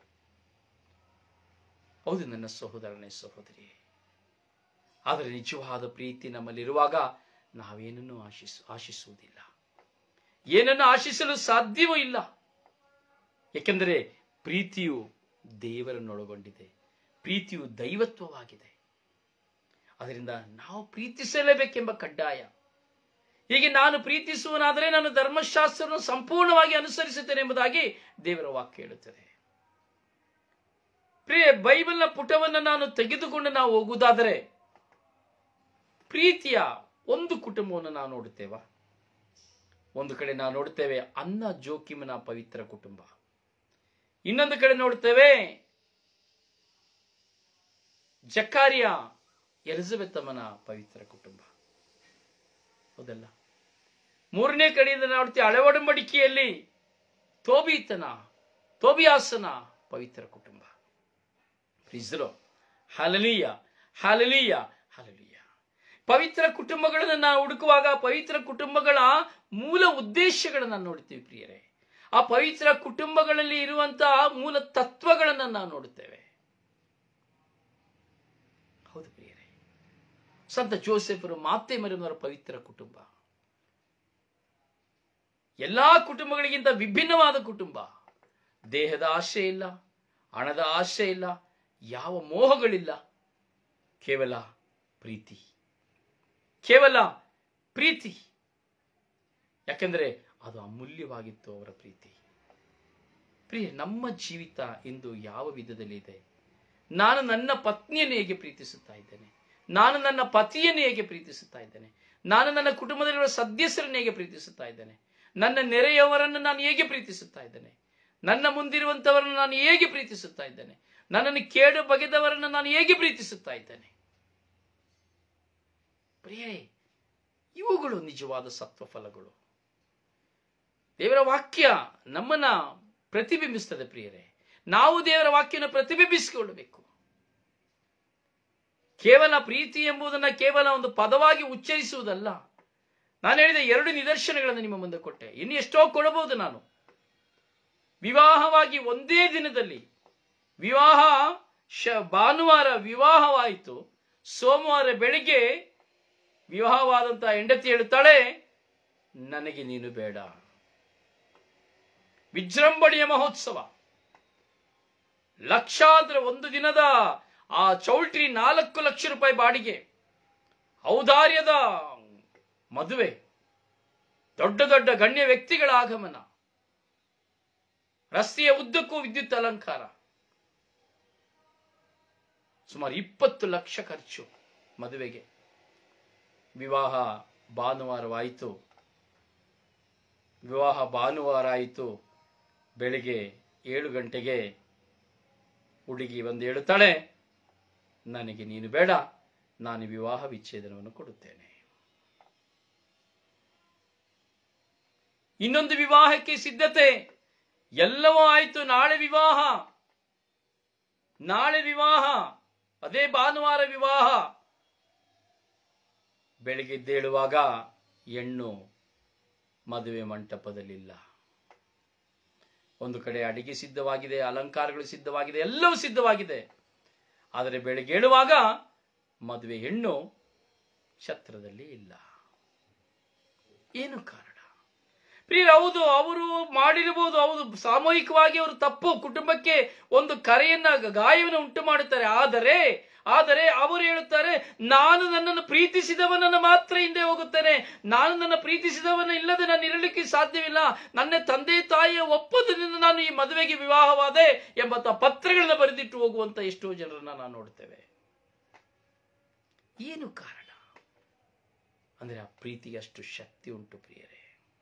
ಹೌದು ನನ್ನ ಸಹೋದರನೇ ಸಹೋದರಿ ಆದರೆ ನಿಜವಾದ ಪ್ರೀತಿ ನಮ್ಮಲ್ಲಿರುವಾಗ ನಾವೇನನ್ನು ಆಶಿಸು ಆಶಿಸುವುದಿಲ್ಲ ಏನನ್ನು ಆಶಿಸಲು ಸಾಧ್ಯವೂ ಇಲ್ಲ ಏಕೆಂದರೆ ಪ್ರೀತಿಯು ದೇವರನ್ನೊಳಗೊಂಡಿದೆ ಪ್ರೀತಿಯು ದೈವತ್ವವಾಗಿದೆ ಅದರಿಂದ ನಾವು ಪ್ರೀತಿಸಲೇಬೇಕೆಂಬ ಕಡ್ಡಾಯ ಹೀಗೆ ನಾನು ಪ್ರೀತಿಸುವನಾದರೆ ನಾನು ಧರ್ಮಶಾಸ್ತ್ರವನ್ನು ಸಂಪೂರ್ಣವಾಗಿ ಅನುಸರಿಸುತ್ತೇನೆ ಎಂಬುದಾಗಿ ದೇವರ ವಾಕ್ಯ ಹೇಳುತ್ತದೆ ಪ್ರಿಯ ಬೈಬಲ್ನ ಪುಟವನ್ನು ನಾನು ತೆಗೆದುಕೊಂಡು ನಾವು ಹೋಗುವುದಾದರೆ ಪ್ರೀತಿಯ ಒಂದು ಕುಟುಂಬವನ್ನು ನಾವು ನೋಡುತ್ತೇವಾ ಒಂದು ಕಡೆ ನಾವು ನೋಡುತ್ತೇವೆ ಅನ್ನ ಜೋಕಿಮನ ಪವಿತ್ರ ಕುಟುಂಬ ಇನ್ನೊಂದು ಕಡೆ ನೋಡುತ್ತೇವೆ ಜಕಾರಿಯ ಎಲಿಜಬೆತ್ ಅಮ್ಮನ ಪವಿತ್ರ ಕುಟುಂಬ ಹೌದಲ್ಲ ಮೂರನೇ ಕಡೆಯಿಂದ ನೋಡ್ತೀವಿ ಹಳೆ ಒಡಂಬಡಿಕೆಯಲ್ಲಿ ತೋಬೀತನ ತೋಬಿಯಾಸನ ಪವಿತ್ರ ಕುಟುಂಬ ಪ್ರಿಜ್ರೋ ಹಲಲೀಯ ಹಲಲೀಯ ಹಲಲೀಯ ಪವಿತ್ರ ಕುಟುಂಬಗಳನ್ನು ನಾವು ಹುಡುಕುವಾಗ ಪವಿತ್ರ ಕುಟುಂಬಗಳ ಮೂಲ ಉದ್ದೇಶಗಳನ್ನು ನೋಡ್ತೀವಿ ಪ್ರಿಯರೇ ಆ ಪವಿತ್ರ ಕುಟುಂಬಗಳಲ್ಲಿ ಇರುವಂತಹ ಮೂಲ ತತ್ವಗಳನ್ನು ನಾವು ನೋಡುತ್ತೇವೆ ಹೌದು ಪ್ರಿಯರೇ ಸಂತ ಜೋಸೆಫರು ಮಾತೆ ಮರಿಯಮ್ಮರ ಪವಿತ್ರ ಕುಟುಂಬ ಎಲ್ಲಾ ಕುಟುಂಬಗಳಿಗಿಂತ ವಿಭಿನ್ನವಾದ ಕುಟುಂಬ ದೇಹದ ಆಶೆ ಇಲ್ಲ ಹಣದ ಆಶೆ ಇಲ್ಲ ಯಾವ ಮೋಹಗಳಿಲ್ಲ ಕೇವಲ ಪ್ರೀತಿ ಕೇವಲ ಪ್ರೀತಿ ಯಾಕೆಂದ್ರೆ ಅದು ಅಮೂಲ್ಯವಾಗಿತ್ತು ಅವರ ಪ್ರೀತಿ ಪ್ರಿಯ ನಮ್ಮ ಜೀವಿತ ಇಂದು ಯಾವ ವಿಧದಲ್ಲಿ ಇದೆ ನಾನು ನನ್ನ ಪತ್ನಿಯನ್ನು ಹೇಗೆ ಪ್ರೀತಿಸುತ್ತಾ ಇದ್ದೇನೆ ನಾನು ನನ್ನ ಪತಿಯನ್ನು ಹೇಗೆ ಪ್ರೀತಿಸುತ್ತಾ ಇದ್ದೇನೆ ನಾನು ನನ್ನ ಕುಟುಂಬದಲ್ಲಿರುವ ಸದಸ್ಯರನ್ನು ಹೇಗೆ ಪ್ರೀತಿಸುತ್ತಾ ಇದ್ದೇನೆ ನನ್ನ ನೆರೆಯವರನ್ನು ನಾನು ಹೇಗೆ ಪ್ರೀತಿಸುತ್ತಾ ಇದ್ದೇನೆ ನನ್ನ ಮುಂದಿರುವಂತವರನ್ನು ನಾನು ಹೇಗೆ ಪ್ರೀತಿಸುತ್ತಾ ಇದ್ದೇನೆ ನನ್ನನ್ನು ಕೇಡು ಬಗೆದವರನ್ನು ನಾನು ಹೇಗೆ ಪ್ರೀತಿಸುತ್ತಾ ಇದ್ದೇನೆ ಪ್ರಿಯರೇ ಇವುಗಳು ನಿಜವಾದ ಸತ್ವ ಫಲಗಳು ದೇವರ ವಾಕ್ಯ ನಮ್ಮನ್ನ ಪ್ರತಿಬಿಂಬಿಸ್ತದೆ ಪ್ರಿಯರೇ ನಾವು ದೇವರ ವಾಕ್ಯನ ಪ್ರತಿಬಿಂಬಿಸಿಕೊಳ್ಳಬೇಕು ಕೇವಲ ಪ್ರೀತಿ ಎಂಬುದನ್ನ ಕೇವಲ ಒಂದು ಪದವಾಗಿ ಉಚ್ಚರಿಸುವುದಲ್ಲ ನಾನು ಹೇಳಿದ ಎರಡು ನಿದರ್ಶನಗಳನ್ನು ನಿಮ್ಮ ಮುಂದೆ ಕೊಟ್ಟೆ ಇನ್ನು ಎಷ್ಟೋ ಕೊಡಬಹುದು ನಾನು ವಿವಾಹವಾಗಿ ಒಂದೇ ದಿನದಲ್ಲಿ ವಿವಾಹ ಶ ಭಾನುವಾರ ವಿವಾಹವಾಯಿತು ಸೋಮವಾರ ಬೆಳಿಗ್ಗೆ ವಿವಾಹವಾದಂತಹ ಹೆಂಡತಿ ಹೇಳುತ್ತಾಳೆ ನನಗೆ ನೀನು ಬೇಡ ವಿಜೃಂಭಣೆಯ ಮಹೋತ್ಸವ ಲಕ್ಷಾಂತರ ಒಂದು ದಿನದ ಆ ಚೌಲ್ಟ್ರಿ ನಾಲ್ಕು ಲಕ್ಷ ರೂಪಾಯಿ ಬಾಡಿಗೆ ಔದಾರ್ಯದ ಮದುವೆ ದೊಡ್ಡ ದೊಡ್ಡ ಗಣ್ಯ ವ್ಯಕ್ತಿಗಳ ಆಗಮನ ರಸ್ತೆಯ ಉದ್ದಕ್ಕೂ ವಿದ್ಯುತ್ ಅಲಂಕಾರ ಸುಮಾರು ಇಪ್ಪತ್ತು ಲಕ್ಷ ಖರ್ಚು ಮದುವೆಗೆ ವಿವಾಹ ಭಾನುವಾರವಾಯಿತು ವಿವಾಹ ಭಾನುವಾರ ಆಯಿತು ಬೆಳಿಗ್ಗೆ ಏಳು ಗಂಟೆಗೆ ಹುಡುಗಿ ಬಂದು ಹೇಳುತ್ತಾಳೆ ನನಗೆ ನೀನು ಬೇಡ ನಾನು ವಿವಾಹ ವಿಚ್ಛೇದನವನ್ನು ಕೊಡುತ್ತೇನೆ ಇನ್ನೊಂದು ವಿವಾಹಕ್ಕೆ ಸಿದ್ಧತೆ ಎಲ್ಲವೂ ಆಯಿತು ನಾಳೆ ವಿವಾಹ ನಾಳೆ ವಿವಾಹ ಅದೇ ಭಾನುವಾರ ವಿವಾಹ ಬೆಳಿಗ್ಗೆ ಎದ್ದೇಳುವಾಗ ಹೆಣ್ಣು ಮದುವೆ ಮಂಟಪದಲ್ಲಿಲ್ಲ ಒಂದು ಕಡೆ ಅಡಿಗೆ ಸಿದ್ಧವಾಗಿದೆ ಅಲಂಕಾರಗಳು ಸಿದ್ಧವಾಗಿದೆ ಎಲ್ಲವೂ ಸಿದ್ಧವಾಗಿದೆ ಆದರೆ ಬೆಳಿಗ್ಗೆ ಏಳುವಾಗ ಮದುವೆ ಹೆಣ್ಣು ಛತ್ರದಲ್ಲಿ ಇಲ್ಲ ಏನು ಕಾರಣ ಪ್ರಿಯ ಹೌದು ಅವರು ಮಾಡಿರಬಹುದು ಹೌದು ಸಾಮೂಹಿಕವಾಗಿ ಅವರು ತಪ್ಪು ಕುಟುಂಬಕ್ಕೆ ಒಂದು ಕರೆಯನ್ನ ಗಾಯವನ್ನು ಉಂಟು ಮಾಡುತ್ತಾರೆ ಆದರೆ ಆದರೆ ಅವರು ಹೇಳುತ್ತಾರೆ ನಾನು ನನ್ನನ್ನು ಪ್ರೀತಿಸಿದವನನ್ನು ಮಾತ್ರ ಹಿಂದೆ ಹೋಗುತ್ತೇನೆ ನಾನು ನನ್ನ ಪ್ರೀತಿಸಿದವನ ಇಲ್ಲದೆ ನಾನು ಇರಲಿಕ್ಕೆ ಸಾಧ್ಯವಿಲ್ಲ ನನ್ನ ತಂದೆ ತಾಯಿಯ ಒಪ್ಪಂದದಿಂದ ನಾನು ಈ ಮದುವೆಗೆ ವಿವಾಹವಾದೆ ಎಂಬಂತ ಪತ್ರಗಳನ್ನ ಬರೆದಿಟ್ಟು ಹೋಗುವಂತ ಎಷ್ಟೋ ಜನರನ್ನ ನಾವು ನೋಡ್ತೇವೆ ಏನು ಕಾರಣ ಅಂದ್ರೆ ಆ ಪ್ರೀತಿಗೆ ಅಷ್ಟು ಶಕ್ತಿ ಉಂಟು ಪ್ರಿಯರೇ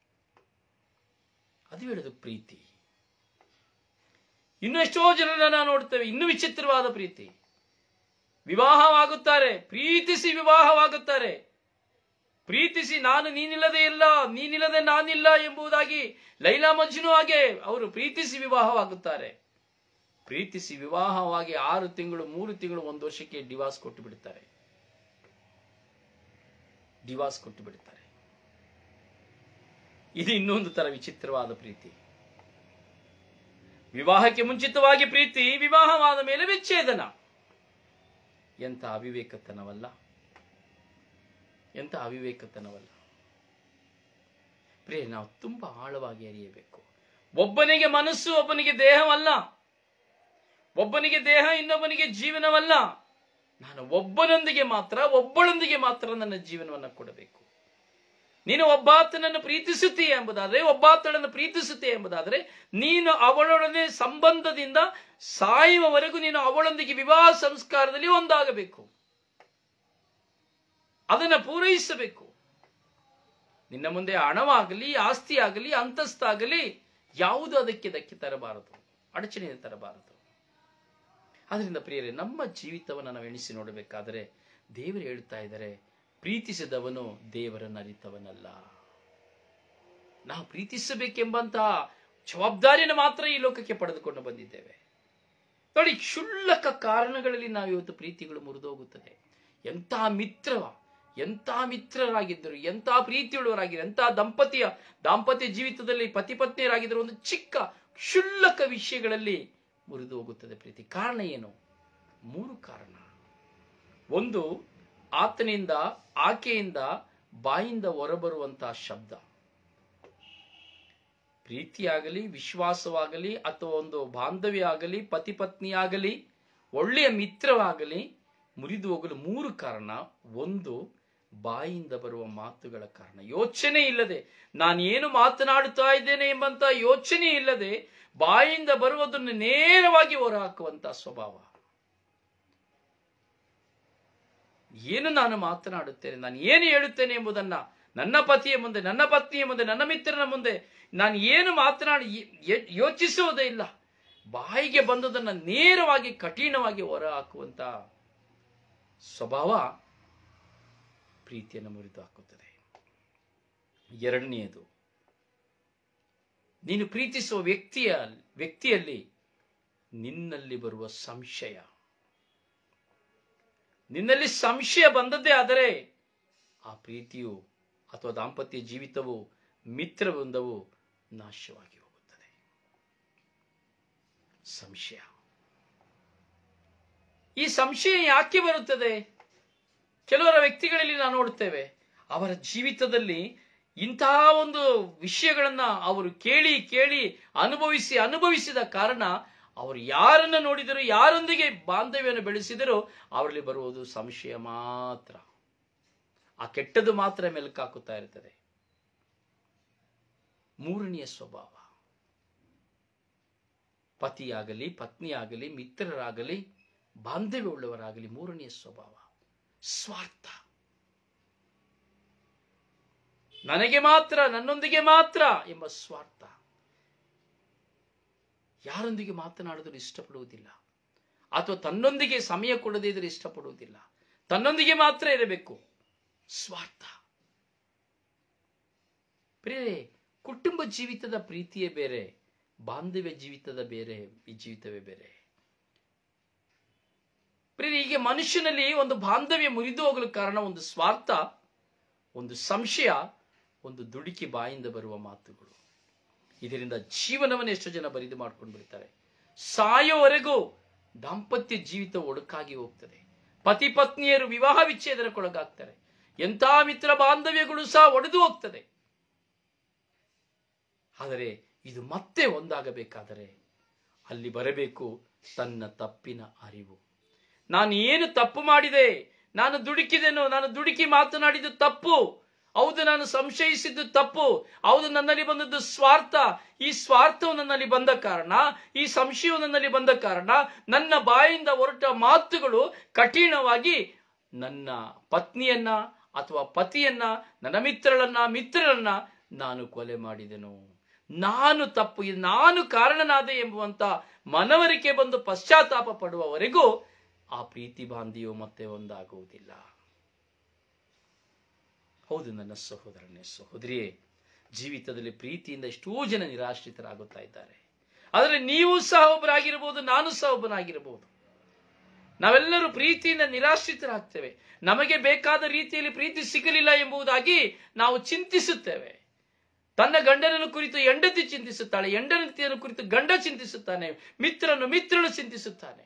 ಅದು ಹೇಳೋದು ಪ್ರೀತಿ ಇನ್ನು ಎಷ್ಟೋ ಜನರನ್ನ ನಾವು ನೋಡ್ತೇವೆ ಇನ್ನೂ ವಿಚಿತ್ರವಾದ ಪ್ರೀತಿ ವಿವಾಹವಾಗುತ್ತಾರೆ ಪ್ರೀತಿಸಿ ವಿವಾಹವಾಗುತ್ತಾರೆ ಪ್ರೀತಿಸಿ ನಾನು ನೀನಿಲ್ಲದೆ ಇಲ್ಲ ನೀನಿಲ್ಲದೆ ನಾನಿಲ್ಲ ಎಂಬುದಾಗಿ ಲೈಲಾ ಮಜ್ನು ಹಾಗೆ ಅವರು ಪ್ರೀತಿಸಿ ವಿವಾಹವಾಗುತ್ತಾರೆ ಪ್ರೀತಿಸಿ ವಿವಾಹವಾಗಿ ಆರು ತಿಂಗಳು ಮೂರು ತಿಂಗಳು ಒಂದು ವರ್ಷಕ್ಕೆ ಡಿವಾರ್ಸ್ ಕೊಟ್ಟು ಬಿಡುತ್ತಾರೆ ಡಿವಾರ್ಸ್ ಕೊಟ್ಟು ಬಿಡುತ್ತಾರೆ ಇದು ಇನ್ನೊಂದು ತರ ವಿಚಿತ್ರವಾದ ಪ್ರೀತಿ ವಿವಾಹಕ್ಕೆ ಮುಂಚಿತವಾಗಿ ಪ್ರೀತಿ ವಿವಾಹವಾದ ಮೇಲೆ ವಿಚ್ಛೇದನ ಎಂಥ ಅವಿವೇಕತನವಲ್ಲ ಎಂಥ ಅವಿವೇಕತನವಲ್ಲ ಪ್ರಿಯ ನಾವು ತುಂಬಾ ಆಳವಾಗಿ ಅರಿಯಬೇಕು ಒಬ್ಬನಿಗೆ ಮನಸ್ಸು ಒಬ್ಬನಿಗೆ ದೇಹವಲ್ಲ ಒಬ್ಬನಿಗೆ ದೇಹ ಇನ್ನೊಬ್ಬನಿಗೆ ಜೀವನವಲ್ಲ ನಾನು ಒಬ್ಬನೊಂದಿಗೆ ಮಾತ್ರ ಒಬ್ಬಳೊಂದಿಗೆ ಮಾತ್ರ ನನ್ನ ಜೀವನವನ್ನು ಕೊಡಬೇಕು ನೀನು ಒಬ್ಬಾತನನ್ನು ಪ್ರೀತಿಸುತ್ತೀಯ ಎಂಬುದಾದರೆ ಒಬ್ಬಾತಳನ್ನು ಪ್ರೀತಿಸುತ್ತೀಯ ಎಂಬುದಾದರೆ ನೀನು ಅವಳೊಡನೆ ಸಂಬಂಧದಿಂದ ಸಾಯುವವರೆಗೂ ನೀನು ಅವಳೊಂದಿಗೆ ವಿವಾಹ ಸಂಸ್ಕಾರದಲ್ಲಿ ಒಂದಾಗಬೇಕು ಅದನ್ನು ಪೂರೈಸಬೇಕು ನಿನ್ನ ಮುಂದೆ ಹಣವಾಗಲಿ ಆಸ್ತಿ ಆಗಲಿ ಅಂತಸ್ತಾಗಲಿ ಯಾವುದು ಅದಕ್ಕೆ ಧಕ್ಕೆ ತರಬಾರದು ಅಡಚಣೆ ತರಬಾರದು ಆದ್ರಿಂದ ಪ್ರಿಯರೇ ನಮ್ಮ ಜೀವಿತವನ್ನು ನಾವು ಎಣಿಸಿ ನೋಡಬೇಕಾದರೆ ದೇವರು ಹೇಳ್ತಾ ಇದ್ದಾರೆ ಪ್ರೀತಿಸಿದವನು ದೇವರನ್ನು ಅರಿತವನಲ್ಲ ನಾವು ಪ್ರೀತಿಸಬೇಕೆಂಬಂತಹ ಜವಾಬ್ದಾರಿಯನ್ನು ಮಾತ್ರ ಈ ಲೋಕಕ್ಕೆ ಪಡೆದುಕೊಂಡು ಬಂದಿದ್ದೇವೆ ನೋಡಿ ಕ್ಷುಲ್ಲಕ ಕಾರಣಗಳಲ್ಲಿ ನಾವು ಇವತ್ತು ಪ್ರೀತಿಗಳು ಮುರಿದೋಗುತ್ತದೆ ಎಂಥ ಮಿತ್ರವ ಎಂಥ ಮಿತ್ರರಾಗಿದ್ದರು ಎಂಥ ಪ್ರೀತಿಯುಳ್ಳವರಾಗಿದ್ದರು ಎಂಥ ದಂಪತಿಯ ದಾಂಪತ್ಯ ಜೀವಿತದಲ್ಲಿ ಪತಿ ಪತ್ನಿಯರಾಗಿದ್ದರು ಒಂದು ಚಿಕ್ಕ ಕ್ಷುಲ್ಲಕ ವಿಷಯಗಳಲ್ಲಿ ಮುರಿದು ಹೋಗುತ್ತದೆ ಪ್ರೀತಿ ಕಾರಣ ಏನು ಮೂರು ಕಾರಣ ಒಂದು ಆತನಿಂದ ಆಕೆಯಿಂದ ಬಾಯಿಂದ ಹೊರಬರುವಂತಹ ಶಬ್ದ ಪ್ರೀತಿಯಾಗಲಿ ವಿಶ್ವಾಸವಾಗಲಿ ಅಥವಾ ಒಂದು ಬಾಂಧವ್ಯ ಆಗಲಿ ಪತಿ ಪತ್ನಿ ಆಗಲಿ ಒಳ್ಳೆಯ ಮಿತ್ರವಾಗಲಿ ಮುರಿದು ಹೋಗಲು ಮೂರು ಕಾರಣ ಒಂದು ಬಾಯಿಂದ ಬರುವ ಮಾತುಗಳ ಕಾರಣ ಯೋಚನೆ ಇಲ್ಲದೆ ನಾನು ಏನು ಮಾತನಾಡುತ್ತಾ ಇದ್ದೇನೆ ಎಂಬಂತ ಯೋಚನೆ ಇಲ್ಲದೆ ಬಾಯಿಂದ ಬರುವುದನ್ನು ನೇರವಾಗಿ ಹೊರಹಾಕುವಂತಹ ಸ್ವಭಾವ ಏನು ನಾನು ಮಾತನಾಡುತ್ತೇನೆ ನಾನು ಏನು ಹೇಳುತ್ತೇನೆ ಎಂಬುದನ್ನ ನನ್ನ ಪತಿಯ ಮುಂದೆ ನನ್ನ ಪತ್ನಿಯ ಮುಂದೆ ನನ್ನ ಮಿತ್ರನ ಮುಂದೆ ನಾನು ಏನು ಮಾತನಾಡಿ ಯೆ- ಯೋಚಿಸುವುದೇ ಇಲ್ಲ ಬಾಯಿಗೆ ಬಂದದನ್ನ ನೇರವಾಗಿ ಕಠಿಣವಾಗಿ ಹೊರ ಹಾಕುವಂತ ಸ್ವಭಾವ ಪ್ರೀತಿಯನ್ನು ಮುರಿದು ಹಾಕುತ್ತದೆ ಎರಡನೆಯದು ನೀನು ಪ್ರೀತಿಸುವ ವ್ಯಕ್ತಿಯ ವ್ಯಕ್ತಿಯಲ್ಲಿ ನಿನ್ನಲ್ಲಿ ಬರುವ ಸಂಶಯ ನಿನ್ನಲ್ಲಿ ಸಂಶಯ ಬಂದದ್ದೇ ಆದರೆ ಆ ಪ್ರೀತಿಯು ಅಥವಾ ದಾಂಪತ್ಯ ಜೀವಿತವು ಮಿತ್ರವೃಂದವು ನಾಶವಾಗಿ ಹೋಗುತ್ತದೆ ಸಂಶಯ ಈ ಸಂಶಯ ಯಾಕೆ ಬರುತ್ತದೆ ಕೆಲವರ ವ್ಯಕ್ತಿಗಳಲ್ಲಿ ನಾವು ನೋಡುತ್ತೇವೆ ಅವರ ಜೀವಿತದಲ್ಲಿ ಇಂತಹ ಒಂದು ವಿಷಯಗಳನ್ನ ಅವರು ಕೇಳಿ ಕೇಳಿ ಅನುಭವಿಸಿ ಅನುಭವಿಸಿದ ಕಾರಣ ಅವರು ಯಾರನ್ನ ನೋಡಿದರೂ ಯಾರೊಂದಿಗೆ ಬಾಂಧವ್ಯವನ್ನು ಬೆಳೆಸಿದರೂ ಅವರಲ್ಲಿ ಬರುವುದು ಸಂಶಯ ಮಾತ್ರ ಆ ಕೆಟ್ಟದ್ದು ಮಾತ್ರ ಮೆಲುಕಾಕುತ್ತಾ ಇರ್ತದೆ ಮೂರನೆಯ ಸ್ವಭಾವ ಪತಿಯಾಗಲಿ ಪತ್ನಿಯಾಗಲಿ ಮಿತ್ರರಾಗಲಿ ಬಾಂಧವ್ಯವುಳ್ಳವರಾಗಲಿ ಮೂರನೆಯ ಸ್ವಭಾವ ಸ್ವಾರ್ಥ ನನಗೆ ಮಾತ್ರ ನನ್ನೊಂದಿಗೆ ಮಾತ್ರ ಎಂಬ ಸ್ವಾರ್ಥ ಯಾರೊಂದಿಗೆ ಮಾತನಾಡೋದನ್ನು ಇಷ್ಟಪಡುವುದಿಲ್ಲ ಅಥವಾ ತನ್ನೊಂದಿಗೆ ಸಮಯ ಕೊಡದೇ ಇದ್ರೆ ಇಷ್ಟಪಡುವುದಿಲ್ಲ ತನ್ನೊಂದಿಗೆ ಮಾತ್ರ ಇರಬೇಕು ಸ್ವಾರ್ಥ ಪ್ರಿಯರೇ ಕುಟುಂಬ ಜೀವಿತದ ಪ್ರೀತಿಯೇ ಬೇರೆ ಬಾಂಧವ್ಯ ಜೀವಿತದ ಬೇರೆ ಈ ಜೀವಿತವೇ ಬೇರೆ ಪ್ರಿಯರೇ ಹೀಗೆ ಮನುಷ್ಯನಲ್ಲಿ ಒಂದು ಬಾಂಧವ್ಯ ಮುರಿದು ಹೋಗಲು ಕಾರಣ ಒಂದು ಸ್ವಾರ್ಥ ಒಂದು ಸಂಶಯ ಒಂದು ದುಡುಕಿ ಬಾಯಿಂದ ಬರುವ ಮಾತುಗಳು ಇದರಿಂದ ಜೀವನವನ್ನು ಎಷ್ಟೋ ಜನ ಬರಿದು ಮಾಡ್ಕೊಂಡು ಬಿಡ್ತಾರೆ ಸಾಯೋವರೆಗೂ ದಾಂಪತ್ಯ ಜೀವಿತ ಒಡಕಾಗಿ ಹೋಗ್ತದೆ ಪತಿ ಪತ್ನಿಯರು ವಿವಾಹ ವಿಚ್ಛೇದನಕ್ಕೊಳಗಾಗ್ತಾರೆ ಎಂಥ ಮಿತ್ರ ಬಾಂಧವ್ಯಗಳು ಸಹ ಒಡೆದು ಹೋಗ್ತದೆ ಆದರೆ ಇದು ಮತ್ತೆ ಒಂದಾಗಬೇಕಾದರೆ ಅಲ್ಲಿ ಬರಬೇಕು ತನ್ನ ತಪ್ಪಿನ ಅರಿವು ನಾನು ಏನು ತಪ್ಪು ಮಾಡಿದೆ ನಾನು ದುಡುಕಿದೆನು ನಾನು ದುಡುಕಿ ಮಾತನಾಡಿದ್ದು ತಪ್ಪು ಹೌದು ನಾನು ಸಂಶಯಿಸಿದ್ದು ತಪ್ಪು ಹೌದು ನನ್ನಲ್ಲಿ ಬಂದದ್ದು ಸ್ವಾರ್ಥ ಈ ಸ್ವಾರ್ಥವು ನನ್ನಲ್ಲಿ ಬಂದ ಕಾರಣ ಈ ಸಂಶಯವು ನನ್ನಲ್ಲಿ ಬಂದ ಕಾರಣ ನನ್ನ ಬಾಯಿಂದ ಹೊರಟ ಮಾತುಗಳು ಕಠಿಣವಾಗಿ ನನ್ನ ಪತ್ನಿಯನ್ನ ಅಥವಾ ಪತಿಯನ್ನ ನನ್ನ ಮಿತ್ರಳನ್ನ ಮಿತ್ರರನ್ನ ನಾನು ಕೊಲೆ ಮಾಡಿದೆನು ನಾನು ತಪ್ಪು ಇದು ನಾನು ಕಾರಣನಾದೆ ಎಂಬುವಂತ ಮನವರಿಕೆ ಬಂದು ಪಶ್ಚಾತ್ತಾಪ ಪಡುವವರೆಗೂ ಆ ಪ್ರೀತಿ ಬಾಂಧಿಯು ಮತ್ತೆ ಒಂದಾಗುವುದಿಲ್ಲ ಹೌದು ನನ್ನ ಸಹೋದರನೇ ಸಹೋದರಿಯೇ ಜೀವಿತದಲ್ಲಿ ಪ್ರೀತಿಯಿಂದ ಎಷ್ಟೋ ಜನ ನಿರಾಶ್ರಿತರಾಗುತ್ತಾ ಇದ್ದಾರೆ ಆದರೆ ನೀವು ಸಹ ಒಬ್ಬರಾಗಿರಬಹುದು ನಾನು ಸಹ ಒಬ್ಬನಾಗಿರಬಹುದು ನಾವೆಲ್ಲರೂ ಪ್ರೀತಿಯಿಂದ ನಿರಾಶ್ರಿತರಾಗ್ತೇವೆ ನಮಗೆ ಬೇಕಾದ ರೀತಿಯಲ್ಲಿ ಪ್ರೀತಿ ಸಿಗಲಿಲ್ಲ ಎಂಬುದಾಗಿ ನಾವು ಚಿಂತಿಸುತ್ತೇವೆ ತನ್ನ ಗಂಡನನ್ನು ಕುರಿತು ಹೆಂಡತಿ ಚಿಂತಿಸುತ್ತಾಳೆ ಹೆಂಡತಿಯನ್ನು ಕುರಿತು ಗಂಡ ಚಿಂತಿಸುತ್ತಾನೆ ಮಿತ್ರನು ಮಿತ್ರನು ಚಿಂತಿಸುತ್ತಾನೆ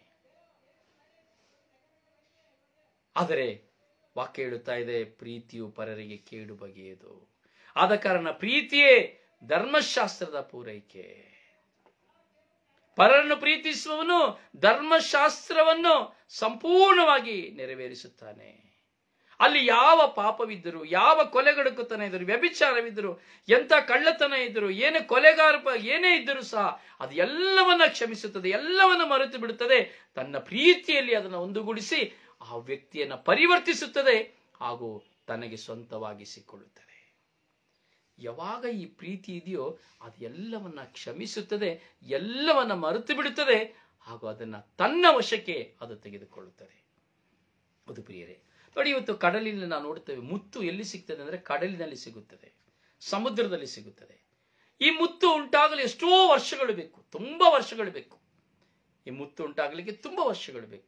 ಆದರೆ ವಾಕ್ಯ ಹೇಳುತ್ತಾ ಇದೆ ಪ್ರೀತಿಯು ಪರರಿಗೆ ಕೇಡು ಬಗೆಯದು ಆದ ಕಾರಣ ಪ್ರೀತಿಯೇ ಧರ್ಮಶಾಸ್ತ್ರದ ಪೂರೈಕೆ ಪರರನ್ನು ಪ್ರೀತಿಸುವವನು ಧರ್ಮಶಾಸ್ತ್ರವನ್ನು ಸಂಪೂರ್ಣವಾಗಿ ನೆರವೇರಿಸುತ್ತಾನೆ ಅಲ್ಲಿ ಯಾವ ಪಾಪವಿದ್ದರು ಯಾವ ಕೊಲೆಗಡುಕುತನ ಇದ್ದರು ವ್ಯಭಿಚಾರವಿದ್ದರು ಎಂಥ ಕಳ್ಳತನ ಇದ್ದರು ಏನೇ ಕೊಲೆಗಾರ ಪ- ಏನೇ ಇದ್ದರೂ ಸಹ ಅದು ಎಲ್ಲವನ್ನ ಕ್ಷಮಿಸುತ್ತದೆ ಎಲ್ಲವನ್ನ ಮರೆತು ಬಿಡುತ್ತದೆ ತನ್ನ ಪ್ರೀತಿಯಲ್ಲಿ ಅದನ್ನು ಒಂದುಗೂಡಿಸಿ ಆ ವ್ಯಕ್ತಿಯನ್ನ ಪರಿವರ್ತಿಸುತ್ತದೆ ಹಾಗೂ ತನಗೆ ಸ್ವಂತವಾಗಿಸಿಕೊಳ್ಳುತ್ತದೆ ಯಾವಾಗ ಈ ಪ್ರೀತಿ ಇದೆಯೋ ಅದು ಎಲ್ಲವನ್ನ ಕ್ಷಮಿಸುತ್ತದೆ ಎಲ್ಲವನ್ನ ಮರೆತು ಬಿಡುತ್ತದೆ ಹಾಗೂ ಅದನ್ನ ತನ್ನ ವಶಕ್ಕೆ ಅದು ತೆಗೆದುಕೊಳ್ಳುತ್ತದೆ ಅದು ಪ್ರಿಯರೇ ನೋಡಿ ಇವತ್ತು ಕಡಲಿನಲ್ಲಿ ನಾವು ನೋಡುತ್ತೇವೆ ಮುತ್ತು ಎಲ್ಲಿ ಸಿಗ್ತದೆ ಅಂದ್ರೆ ಕಡಲಿನಲ್ಲಿ ಸಿಗುತ್ತದೆ ಸಮುದ್ರದಲ್ಲಿ ಸಿಗುತ್ತದೆ ಈ ಮುತ್ತು ಉಂಟಾಗಲು ಎಷ್ಟೋ ವರ್ಷಗಳು ಬೇಕು ತುಂಬಾ ವರ್ಷಗಳು ಬೇಕು ಈ ಮುತ್ತು ಉಂಟಾಗಲಿಕ್ಕೆ ತುಂಬಾ ವರ್ಷಗಳು ಬೇಕು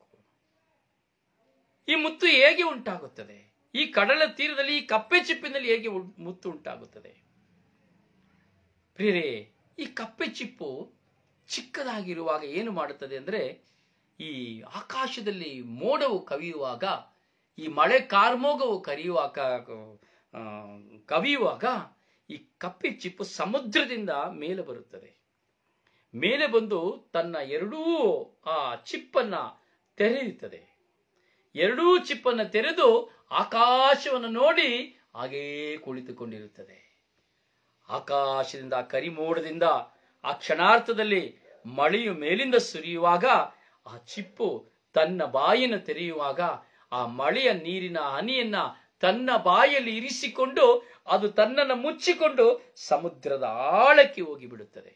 ಈ ಮುತ್ತು ಹೇಗೆ ಉಂಟಾಗುತ್ತದೆ ಈ ಕಡಲ ತೀರದಲ್ಲಿ ಈ ಕಪ್ಪೆ ಚಿಪ್ಪಿನಲ್ಲಿ ಹೇಗೆ ಉಂ- ಮುತ್ತು ಉಂಟಾಗುತ್ತದೆ ಪ್ರಿಯರೇ ಈ ಕಪ್ಪೆ ಚಿಪ್ಪು ಚಿಕ್ಕದಾಗಿರುವಾಗ ಏನು ಮಾಡುತ್ತದೆ ಅಂದ್ರೆ ಈ ಆಕಾಶದಲ್ಲಿ ಮೋಡವು ಕವಿಯುವಾಗ ಈ ಮಳೆ ಕಾರ್ಮೋಗವು ಕರಿಯುವಾಗ ಆ, ಕವಿಯುವಾಗ ಈ ಕಪ್ಪೆ ಚಿಪ್ಪು ಸಮುದ್ರದಿಂದ ಮೇಲೆ ಬರುತ್ತದೆ ಮೇಲೆ ಬಂದು ತನ್ನ ಎರಡೂ ಆ ಚಿಪ್ಪನ್ನ ತೆರೆಯುತ್ತದೆ ಎರಡೂ ಚಿಪ್ಪನ್ನ ತೆರೆದು ಆಕಾಶವನ್ನು ನೋಡಿ ಹಾಗೇ ಕುಳಿತುಕೊಂಡಿರುತ್ತದೆ ಆಕಾಶದಿಂದ ಆ ಕರಿಮೋಡದಿಂದ ಆ ಕ್ಷಣಾರ್ಥದಲ್ಲಿ ಮಳೆಯು ಮೇಲಿಂದ ಸುರಿಯುವಾಗ ಆ ಚಿಪ್ಪು ತನ್ನ ಬಾಯನ್ನು ತೆರೆಯುವಾಗ ಆ ಮಳೆಯ ನೀರಿನ ಹನಿಯನ್ನ ತನ್ನ ಬಾಯಲ್ಲಿ ಇರಿಸಿಕೊಂಡು ಅದು ತನ್ನನ್ನು ಮುಚ್ಚಿಕೊಂಡು ಸಮುದ್ರದ ಆಳಕ್ಕೆ ಹೋಗಿ ಬಿಡುತ್ತದೆ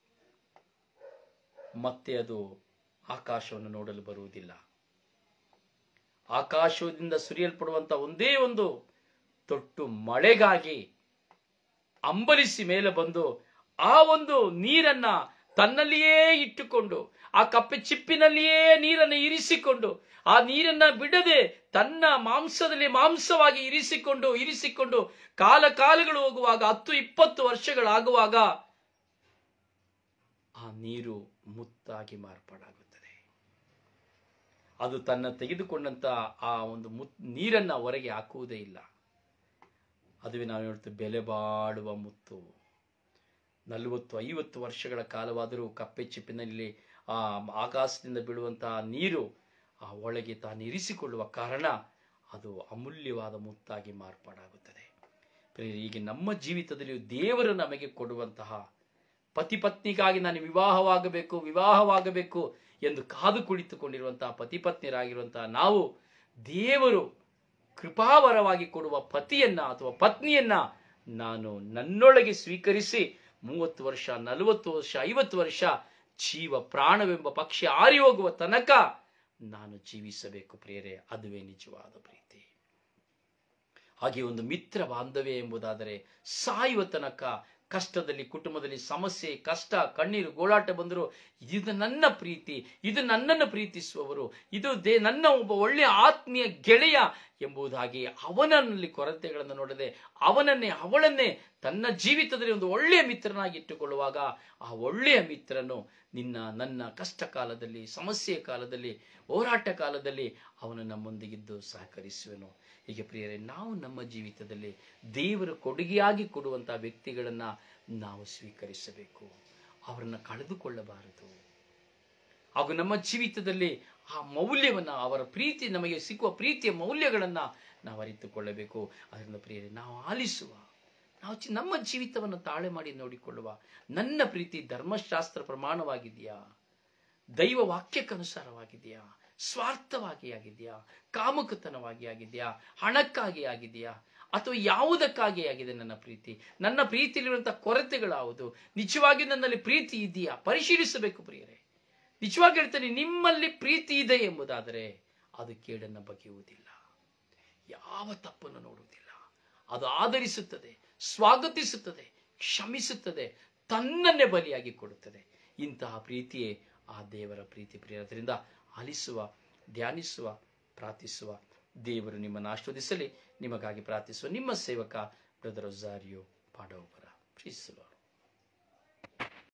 ಮತ್ತೆ ಅದು ಆಕಾಶವನ್ನು ನೋಡಲು ಬರುವುದಿಲ್ಲ ಆಕಾಶದಿಂದ ಸುರಿಯಲ್ಪಡುವಂತ ಒಂದೇ ಒಂದು ತೊಟ್ಟು ಮಳೆಗಾಗಿ ಅಂಬಲಿಸಿ ಮೇಲೆ ಬಂದು ಆ ಒಂದು ನೀರನ್ನ ತನ್ನಲ್ಲಿಯೇ ಇಟ್ಟುಕೊಂಡು ಆ ಕಪ್ಪೆ ಚಿಪ್ಪಿನಲ್ಲಿಯೇ ನೀರನ್ನು ಇರಿಸಿಕೊಂಡು ಆ ನೀರನ್ನ ಬಿಡದೆ ತನ್ನ ಮಾಂಸದಲ್ಲಿ ಮಾಂಸವಾಗಿ ಇರಿಸಿಕೊಂಡು ಇರಿಸಿಕೊಂಡು ಕಾಲ ಕಾಲಗಳು ಹೋಗುವಾಗ ಹತ್ತು ಇಪ್ಪತ್ತು ವರ್ಷಗಳಾಗುವಾಗ ಆ ನೀರು ಮುತ್ತಾಗಿ ಮಾರ್ಪಾಡಾಗುತ್ತದೆ ಅದು ತನ್ನ ತೆಗೆದುಕೊಂಡಂತ ಆ ಒಂದು ಮುತ್ ನೀರನ್ನ ಹೊರಗೆ ಹಾಕುವುದೇ ಇಲ್ಲ ಅದುವೇ ನಾವು ಹೇಳ್ತೇವೆ ಬೆಲೆ ಬಾಳುವ ಮುತ್ತು ನಲವತ್ತು ಐವತ್ತು ವರ್ಷಗಳ ಕಾಲವಾದರೂ ಕಪ್ಪೆ ಚಿಪ್ಪಿನಲ್ಲಿ ಆ ಆಕಾಶದಿಂದ ಬೀಳುವಂತಹ ನೀರು ಆ ಒಳಗೆ ತಾನು ಇರಿಸಿಕೊಳ್ಳುವ ಕಾರಣ ಅದು ಅಮೂಲ್ಯವಾದ ಮುತ್ತಾಗಿ ಮಾರ್ಪಾಡಾಗುತ್ತದೆ ಪ್ರಿಯರೇ, ಹೀಗೆ ನಮ್ಮ ಜೀವಿತದಲ್ಲಿ ದೇವರು ನಮಗೆ ಕೊಡುವಂತಹ ಪತಿ ಪತ್ನಿಗಾಗಿ ನಾನು ವಿವಾಹವಾಗಬೇಕು ವಿವಾಹವಾಗಬೇಕು ಎಂದು ಕಾದು ಕುಳಿತುಕೊಂಡಿರುವಂತಹ ಪತಿ ಪತ್ನಿಯರಾಗಿರುವಂತಹ ನಾವು ದೇವರು ಕೃಪಾವರವಾಗಿ ಕೊಡುವ ಪತಿಯನ್ನ ಅಥವಾ ಪತ್ನಿಯನ್ನ ನಾನು ನನ್ನೊಳಗೆ ಸ್ವೀಕರಿಸಿ ಮೂವತ್ತು ವರ್ಷ ನಲವತ್ತು ವರ್ಷ ಐವತ್ತು ವರ್ಷ ಜೀವ ಪ್ರಾಣವೆಂಬ ಪಕ್ಷಿ ಆರಿ ಹೋಗುವ ತನಕ ನಾನು ಜೀವಿಸಬೇಕು ಪ್ರಿಯರೇ ಅದುವೇ ನಿಜವಾದ ಪ್ರೀತಿ ಹಾಗೆ ಒಂದು ಮಿತ್ರ ಬಾಂಧವ್ಯ ಎಂಬುದಾದರೆ ಸಾಯುವ ತನಕ ಕಷ್ಟದಲ್ಲಿ ಕುಟುಂಬದಲ್ಲಿ ಸಮಸ್ಯೆ ಕಷ್ಟ ಕಣ್ಣೀರು ಗೋಳಾಟ ಬಂದರೂ ಇದು ನನ್ನ ಪ್ರೀತಿ ಇದು ನನ್ನನ್ನು ಪ್ರೀತಿಸುವವರು ಇದು ದೇ ನನ್ನ ಒಬ್ಬ ಒಳ್ಳೆಯ ಆತ್ಮೀಯ ಗೆಳೆಯ ಎಂಬುದಾಗಿ ಅವನಲ್ಲಿ ಕೊರತೆಗಳನ್ನು ನೋಡದೆ ಅವನನ್ನೇ ಅವಳನ್ನೇ ತನ್ನ ಜೀವಿತದಲ್ಲಿ ಒಂದು ಒಳ್ಳೆಯ ಮಿತ್ರನಾಗಿ ಇಟ್ಟುಕೊಳ್ಳುವಾಗ ಆ ಒಳ್ಳೆಯ ಮಿತ್ರನು ನಿನ್ನ ನನ್ನ ಕಷ್ಟ ಕಾಲದಲ್ಲಿ ಸಮಸ್ಯೆಯ ಕಾಲದಲ್ಲಿ ಹೋರಾಟ ಕಾಲದಲ್ಲಿ ಅವನು ನಮ್ಮೊಂದಿಗಿದ್ದು ಸಹಕರಿಸುವನು ಹೀಗೆ ಪ್ರಿಯರೇ ನಾವು ನಮ್ಮ ಜೀವಿತದಲ್ಲಿ ದೇವರು ಕೊಡುಗೆಯಾಗಿ ಕೊಡುವಂತಹ ವ್ಯಕ್ತಿಗಳನ್ನ ನಾವು ಸ್ವೀಕರಿಸಬೇಕು ಅವರನ್ನ ಕಳೆದುಕೊಳ್ಳಬಾರದು ಹಾಗೂ ನಮ್ಮ ಜೀವಿತದಲ್ಲಿ ಆ ಮೌಲ್ಯವನ್ನ ಅವರ ಪ್ರೀತಿ ನಮಗೆ ಸಿಕ್ಕುವ ಪ್ರೀತಿಯ ಮೌಲ್ಯಗಳನ್ನ ನಾವು ಅರಿತುಕೊಳ್ಳಬೇಕು ಅದರಿಂದ ಪ್ರಿಯರೇ ನಾವು ಆಲಿಸುವ ನಾವು ಚಿ- ನಮ್ಮ ಜೀವಿತವನ್ನು ತಾಳೆ ಮಾಡಿ ನೋಡಿಕೊಳ್ಳುವ ನನ್ನ ಪ್ರೀತಿ ಧರ್ಮಶಾಸ್ತ್ರ ಪ್ರಮಾಣವಾಗಿದೆಯಾ ದೈವ ವಾಕ್ಯಕ್ಕನುಸಾರವಾಗಿದೆಯಾ ಸ್ವಾರ್ಥವಾಗಿ ಆಗಿದೆಯಾ ಕಾಮುಕತನವಾಗಿ ಆಗಿದೆಯಾ ಹಣಕ್ಕಾಗಿ ಆಗಿದೆಯಾ ಅಥವಾ ಯಾವುದಕ್ಕಾಗಿ ಆಗಿದೆ ನನ್ನ ಪ್ರೀತಿ ನನ್ನ ಪ್ರೀತಿಯಲ್ಲಿರುವಂತಹ ಕೊರತೆಗಳಾವುದು ನಿಜವಾಗಿ ನನ್ನಲ್ಲಿ ಪ್ರೀತಿ ಇದೆಯಾ ಪರಿಶೀಲಿಸಬೇಕು ಪ್ರಿಯರೇ ನಿಜವಾಗಿ ಹೇಳ್ತೇನೆ ನಿಮ್ಮಲ್ಲಿ ಪ್ರೀತಿ ಇದೆ ಎಂಬುದಾದರೆ ಅದು ಕೇಡನ್ನು ಬಗೆಯುವುದಿಲ್ಲ ಯಾವ ತಪ್ಪನ್ನು ನೋಡುವುದಿಲ್ಲ ಅದು ಆದರಿಸುತ್ತದೆ ಸ್ವಾಗತಿಸುತ್ತದೆ ಕ್ಷಮಿಸುತ್ತದೆ ತನ್ನನ್ನೇ ಬಲಿಯಾಗಿ ಕೊಡುತ್ತದೆ ಇಂತಹ ಪ್ರೀತಿಯೇ ಆ ದೇವರ ಪ್ರೀತಿ ಪ್ರಿಯರಿಂದ ಆಲಿಸುವ ಧ್ಯಾನಿಸುವ ಪ್ರಾರ್ಥಿಸುವ ದೇವರು ನಿಮ್ಮನ್ನು ಆಶೀರ್ವದಿಸಲಿ ನಿಮಗಾಗಿ ಪ್ರಾರ್ಥಿಸುವ ನಿಮ್ಮ ಸೇವಕ ಬ್ರದರ್ ರೊಜಾರಿಯೋ ಪಾಡೋಬರ ಪ್ರೀತಿಸುವ